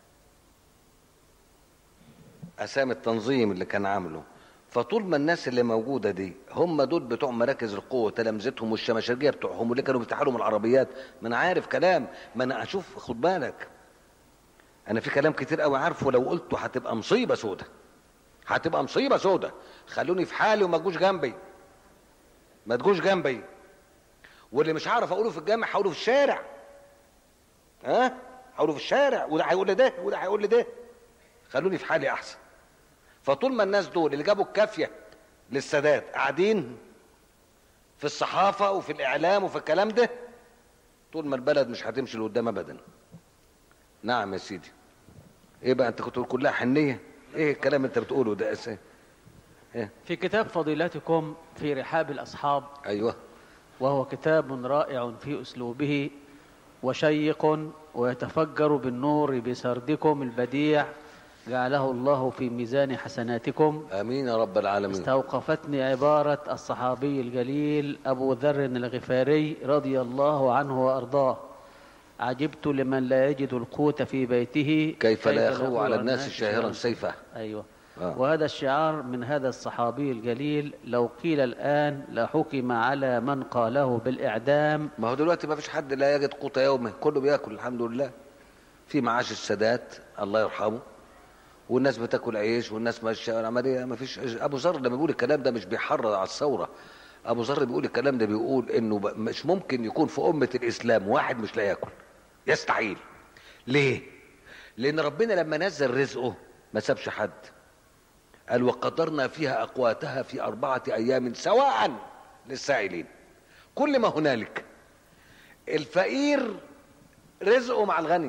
اسامي التنظيم اللي كان عامله فطول ما الناس اللي موجوده دي هم دول بتوع مراكز القوه تلامذتهم والشماشرجيه بتوعهم واللي كانوا بيفتحوا لهم العربيات ما انا عارف كلام ما انا اشوف خد بالك انا في كلام كتير قوي عارفه لو قلته هتبقى مصيبه سودة هتبقى مصيبه سودة خلوني في حالي وما تجوش جنبي ما تجوش جنبي واللي مش هعرف اقوله في الجامع هقوله في الشارع ها هقوله في الشارع وده هيقول لي ده وده هيقول لي ده خلوني في حالي احسن فطول ما الناس دول اللي جابوا الكافيه للسادات قاعدين في الصحافه وفي الاعلام وفي الكلام ده طول ما البلد مش هتمشي لقدام ابدا نعم يا سيدي ايه بقى انت كنت تقول كلها حنيه ايه الكلام اللي انت بتقوله ده اساسا ايه في كتاب فضيلتكم في رحاب الأصحاب ايوه وهو كتاب رائع في أسلوبه وشيق ويتفجر بالنور بسردكم البديع جعله الله في ميزان حسناتكم امين يا رب العالمين استوقفتني عبارة الصحابي الجليل أبو ذر الغفاري رضي الله عنه وأرضاه عجبت لمن لا يجد القوت في بيته كيف لا يخو على الناس شاهرا سيفه أيوة آه. وهذا الشعار من هذا الصحابي الجليل لو قيل الآن لحكم على من قاله بالإعدام ما هو دلوقتي ما فيش حد لا يجد قوت يومه كله بياكل الحمد لله في معاش السادات الله يرحمه والناس بتاكل عيش والناس ماشيه العمليه ما فيش ابو ذر لما بيقول الكلام ده مش بيحرض على الثوره ابو ذر بيقول الكلام ده بيقول انه ب- مش ممكن يكون في امه الاسلام واحد مش لا ياكل يستحيل ليه لان ربنا لما نزل رزقه ما سابش حد قال وقدرنا فيها اقواتها في اربعه ايام سواء للسائلين كل ما هنالك الفقير رزقه مع الغني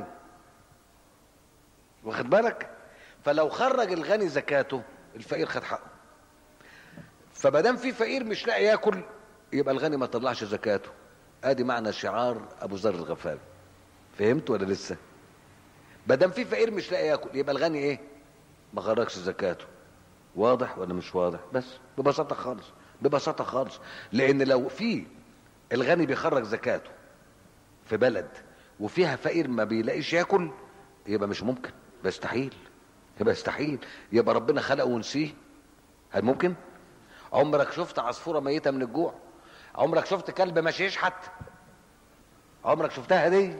واخد بالك فلو خرج الغني زكاته الفقير خد حقه فما دام في فقير مش لاقي ياكل يبقى الغني ما طلعش زكاته ادي معنى شعار ابو ذر الغفاري فهمت ولا لسه ما دام في فقير مش لاقي ياكل يبقى الغني ايه ما خرجش زكاته واضح ولا مش واضح بس ببساطه خالص ببساطه خالص لان لو في الغني بيخرج زكاته في بلد وفيها فقير ما بيلاقيش ياكل يبقى مش ممكن يبقى يستحيل يبقى يستحيل يبقى ربنا خلقه ونسيه هل ممكن عمرك شفت عصفوره ميته من الجوع عمرك شفت كلب ماشي يشحت عمرك شفتها دي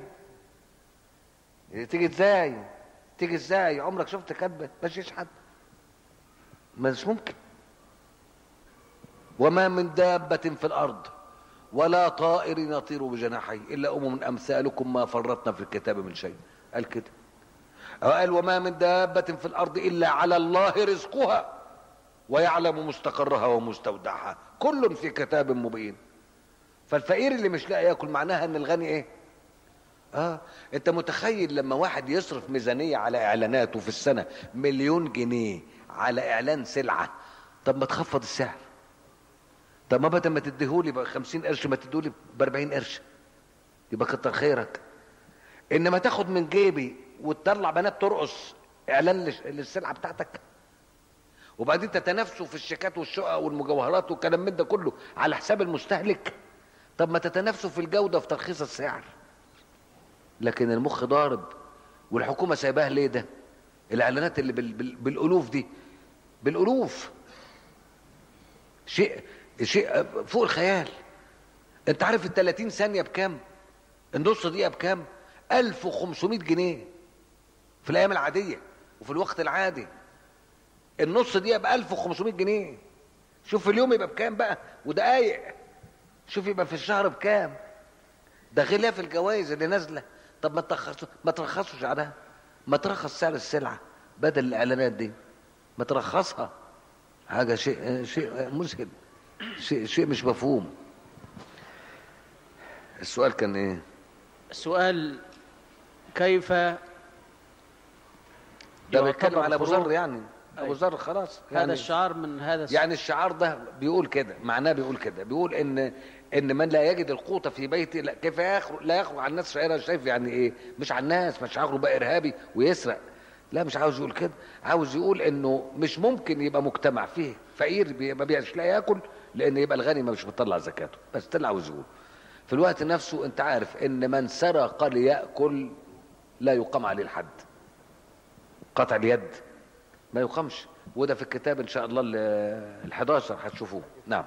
تيجي ازاي تيجي ازاي عمرك شفت كلب ماشي يشحت مش ممكن وما من دابة في الأرض ولا طائر يطير بجناحيه إلا أمم أمثالكم ما فرطنا في الكتاب من شيء قال كده قال وما من دابة في الأرض إلا على الله رزقها ويعلم مستقرها ومستودعها كل في كتاب مبين فالفقير اللي مش لاقي ياكل معناها ان الغني ايه اه انت متخيل لما واحد يصرف ميزانية على اعلاناته في السنة مليون جنيه على اعلان سلعة طب ما تخفض السعر طب ما بدل ما تديهولي ب 50 قرش ما تديهولي ب 40 قرش يبقى كتر خيرك انما تاخد من جيبي وتطلع بنات ترقص اعلان للش- للسلعه بتاعتك وبعدين تتنافسوا في الشيكات والشقق والمجوهرات والكلام من ده كله على حساب المستهلك طب ما تتنافسوا في الجوده في ترخيص السعر لكن المخ ضارب والحكومه سايباها ليه ده الاعلانات اللي بال... بال... بالالوف دي بالالوف شيء شيء فوق الخيال انت عارف ال 30 ثانيه بكام النص دقيقه بكام 1500 جنيه في الايام العاديه وفي الوقت العادي النص دقيقه ب 1500 جنيه شوف في اليوم يبقى بكام بقى ودقايق شوف يبقى في الشهر بكام ده غلاف الجوائز اللي نازله طب ما ترخصوا ما ترخصوش عنها ما ترخص سعر السلعه بدل الاعلانات دي ما ترخصها حاجه شيء شيء مذهل شيء شيء مش مفهوم السؤال كان ايه السؤال كيف ده يعتبر بيتكلم على ابو الخروج- ذر يعني ابو أيوة. ذر خلاص هذا يعني الشعار من هذا الس- يعني الشعار ده بيقول كده معناه بيقول كده بيقول ان ان من لا يجد القوت في بيته لا كيف يخرج لا يخرج على الناس شعيرا شايف يعني ايه مش على الناس مش هيخرج بقى ارهابي ويسرق لا مش عاوز يقول كده عاوز يقول انه مش ممكن يبقى مجتمع فيه فقير بي- ما بيعرفش لا ياكل لان يبقى الغني ما مش بيطلع زكاته بس ده اللي عاوز يقول في الوقت نفسه انت عارف ان من سرق ليأكل لا يقام عليه الحد قطع اليد ما يقامش وده في الكتاب ان شاء الله ال 11 هتشوفوه نعم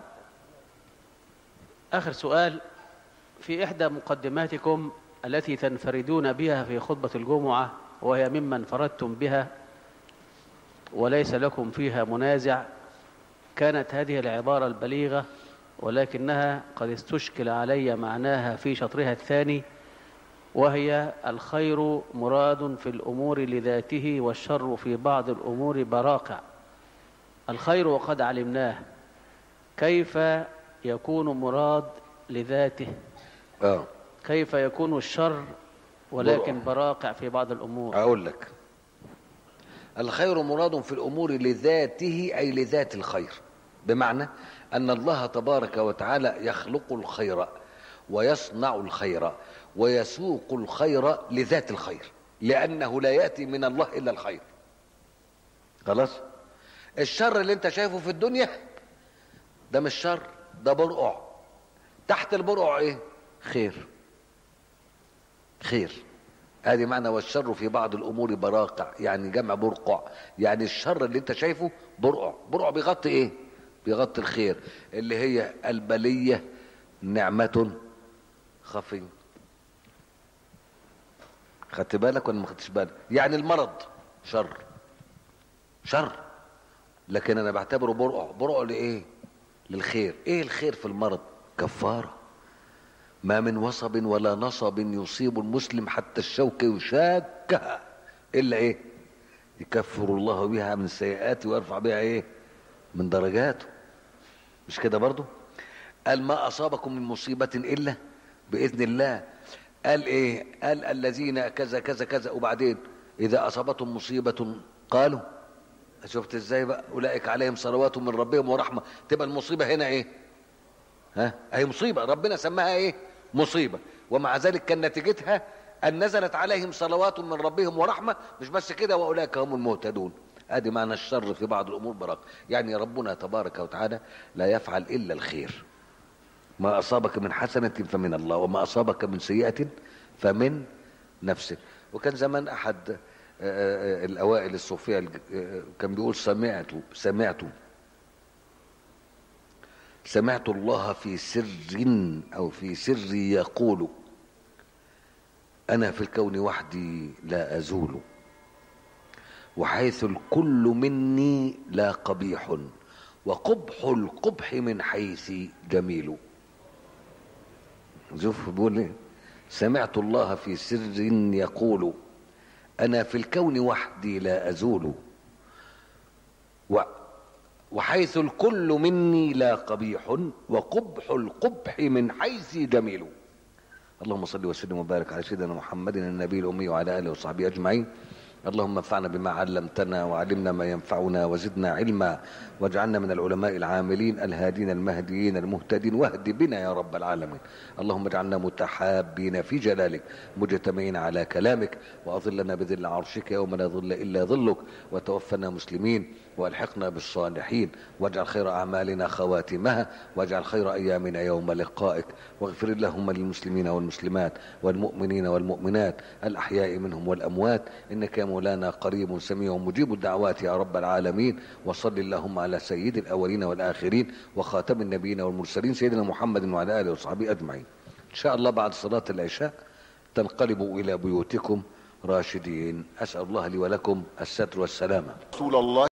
آخر سؤال في إحدى مقدماتكم التي تنفردون بها في خطبة الجمعة وهي ممن فردتم بها وليس لكم فيها منازع كانت هذه العبارة البليغة ولكنها قد استشكل علي معناها في شطرها الثاني وهي الخير مراد في الأمور لذاته والشر في بعض الأمور براقع الخير وقد علمناه كيف يكون مراد لذاته اه كيف يكون الشر ولكن برع. براقع في بعض الأمور اقول لك الخير مراد في الامور لذاته اي لذات الخير بمعنى ان الله تبارك وتعالى يخلق الخير ويصنع الخير ويسوق الخير لذات الخير لانه لا ياتي من الله الا الخير خلاص الشر اللي انت شايفه في الدنيا ده مش شر ده برقع تحت البرقع ايه خير خير ادي معنى والشر في بعض الامور براقع يعني جمع برقع يعني الشر اللي انت شايفه برقع برقع بيغطي ايه بيغطي الخير اللي هي البليه نعمه خفيه خدت بالك ولا ما خدتش بالك يعني المرض شر شر لكن انا بعتبره برقع برقع لايه للخير ايه الخير في المرض كفاره ما من وصب ولا نصب يصيب المسلم حتى الشوك يشاكها الا ايه يكفر الله بها من سيئاته ويرفع بها ايه من درجاته مش كده برضو قال ما اصابكم من مصيبه الا باذن الله قال ايه قال الذين كذا كذا كذا وبعدين اذا اصابتهم مصيبه قالوا شفت ازاي بقى اولئك عليهم صلوات من ربهم ورحمه تبقى المصيبه هنا ايه ها هي مصيبه ربنا سماها ايه مصيبه ومع ذلك كان نتيجتها ان نزلت عليهم صلوات من ربهم ورحمه مش بس كده واولئك هم المهتدون ادي معنى الشر في بعض الامور براق يعني ربنا تبارك وتعالى لا يفعل الا الخير ما اصابك من حسنه فمن الله وما اصابك من سيئه فمن نفسك وكان زمان احد آه، آه، الاوائل الصوفيه الج- آه، كان بيقول سمعت سمعت سمعت الله في سر او في سر يقول انا في الكون وحدي لا ازول وحيث الكل مني لا قبيح وقبح القبح من حيث جميل شوف بيقول ايه سمعت الله في سر يقول انا في الكون وحدي لا ازول و وحيث الكل مني لا قبيح وقبح القبح من حيث جميل اللهم صل وسلم وبارك على سيدنا محمد النبي الامي وعلى اله وصحبه اجمعين اللهم انفعنا بما علمتنا وعلمنا ما ينفعنا وزدنا علما واجعلنا من العلماء العاملين الهادين المهديين المهتدين واهد بنا يا رب العالمين اللهم اجعلنا متحابين في جلالك مجتمعين على كلامك واظلنا بذل عرشك يوم لا ظل الا ظلك وتوفنا مسلمين والحقنا بالصالحين واجعل خير اعمالنا خواتمها واجعل خير ايامنا يوم لقائك واغفر اللهم للمسلمين والمسلمات والمؤمنين والمؤمنات الاحياء منهم والاموات انك يا مولانا قريب سميع مجيب الدعوات يا رب العالمين وصل اللهم على سيد الاولين والاخرين وخاتم النبيين والمرسلين سيدنا محمد وعلى اله وصحبه اجمعين ان شاء الله بعد صلاه العشاء تنقلبوا الى بيوتكم راشدين اسال الله لي ولكم الستر والسلامه رسول الله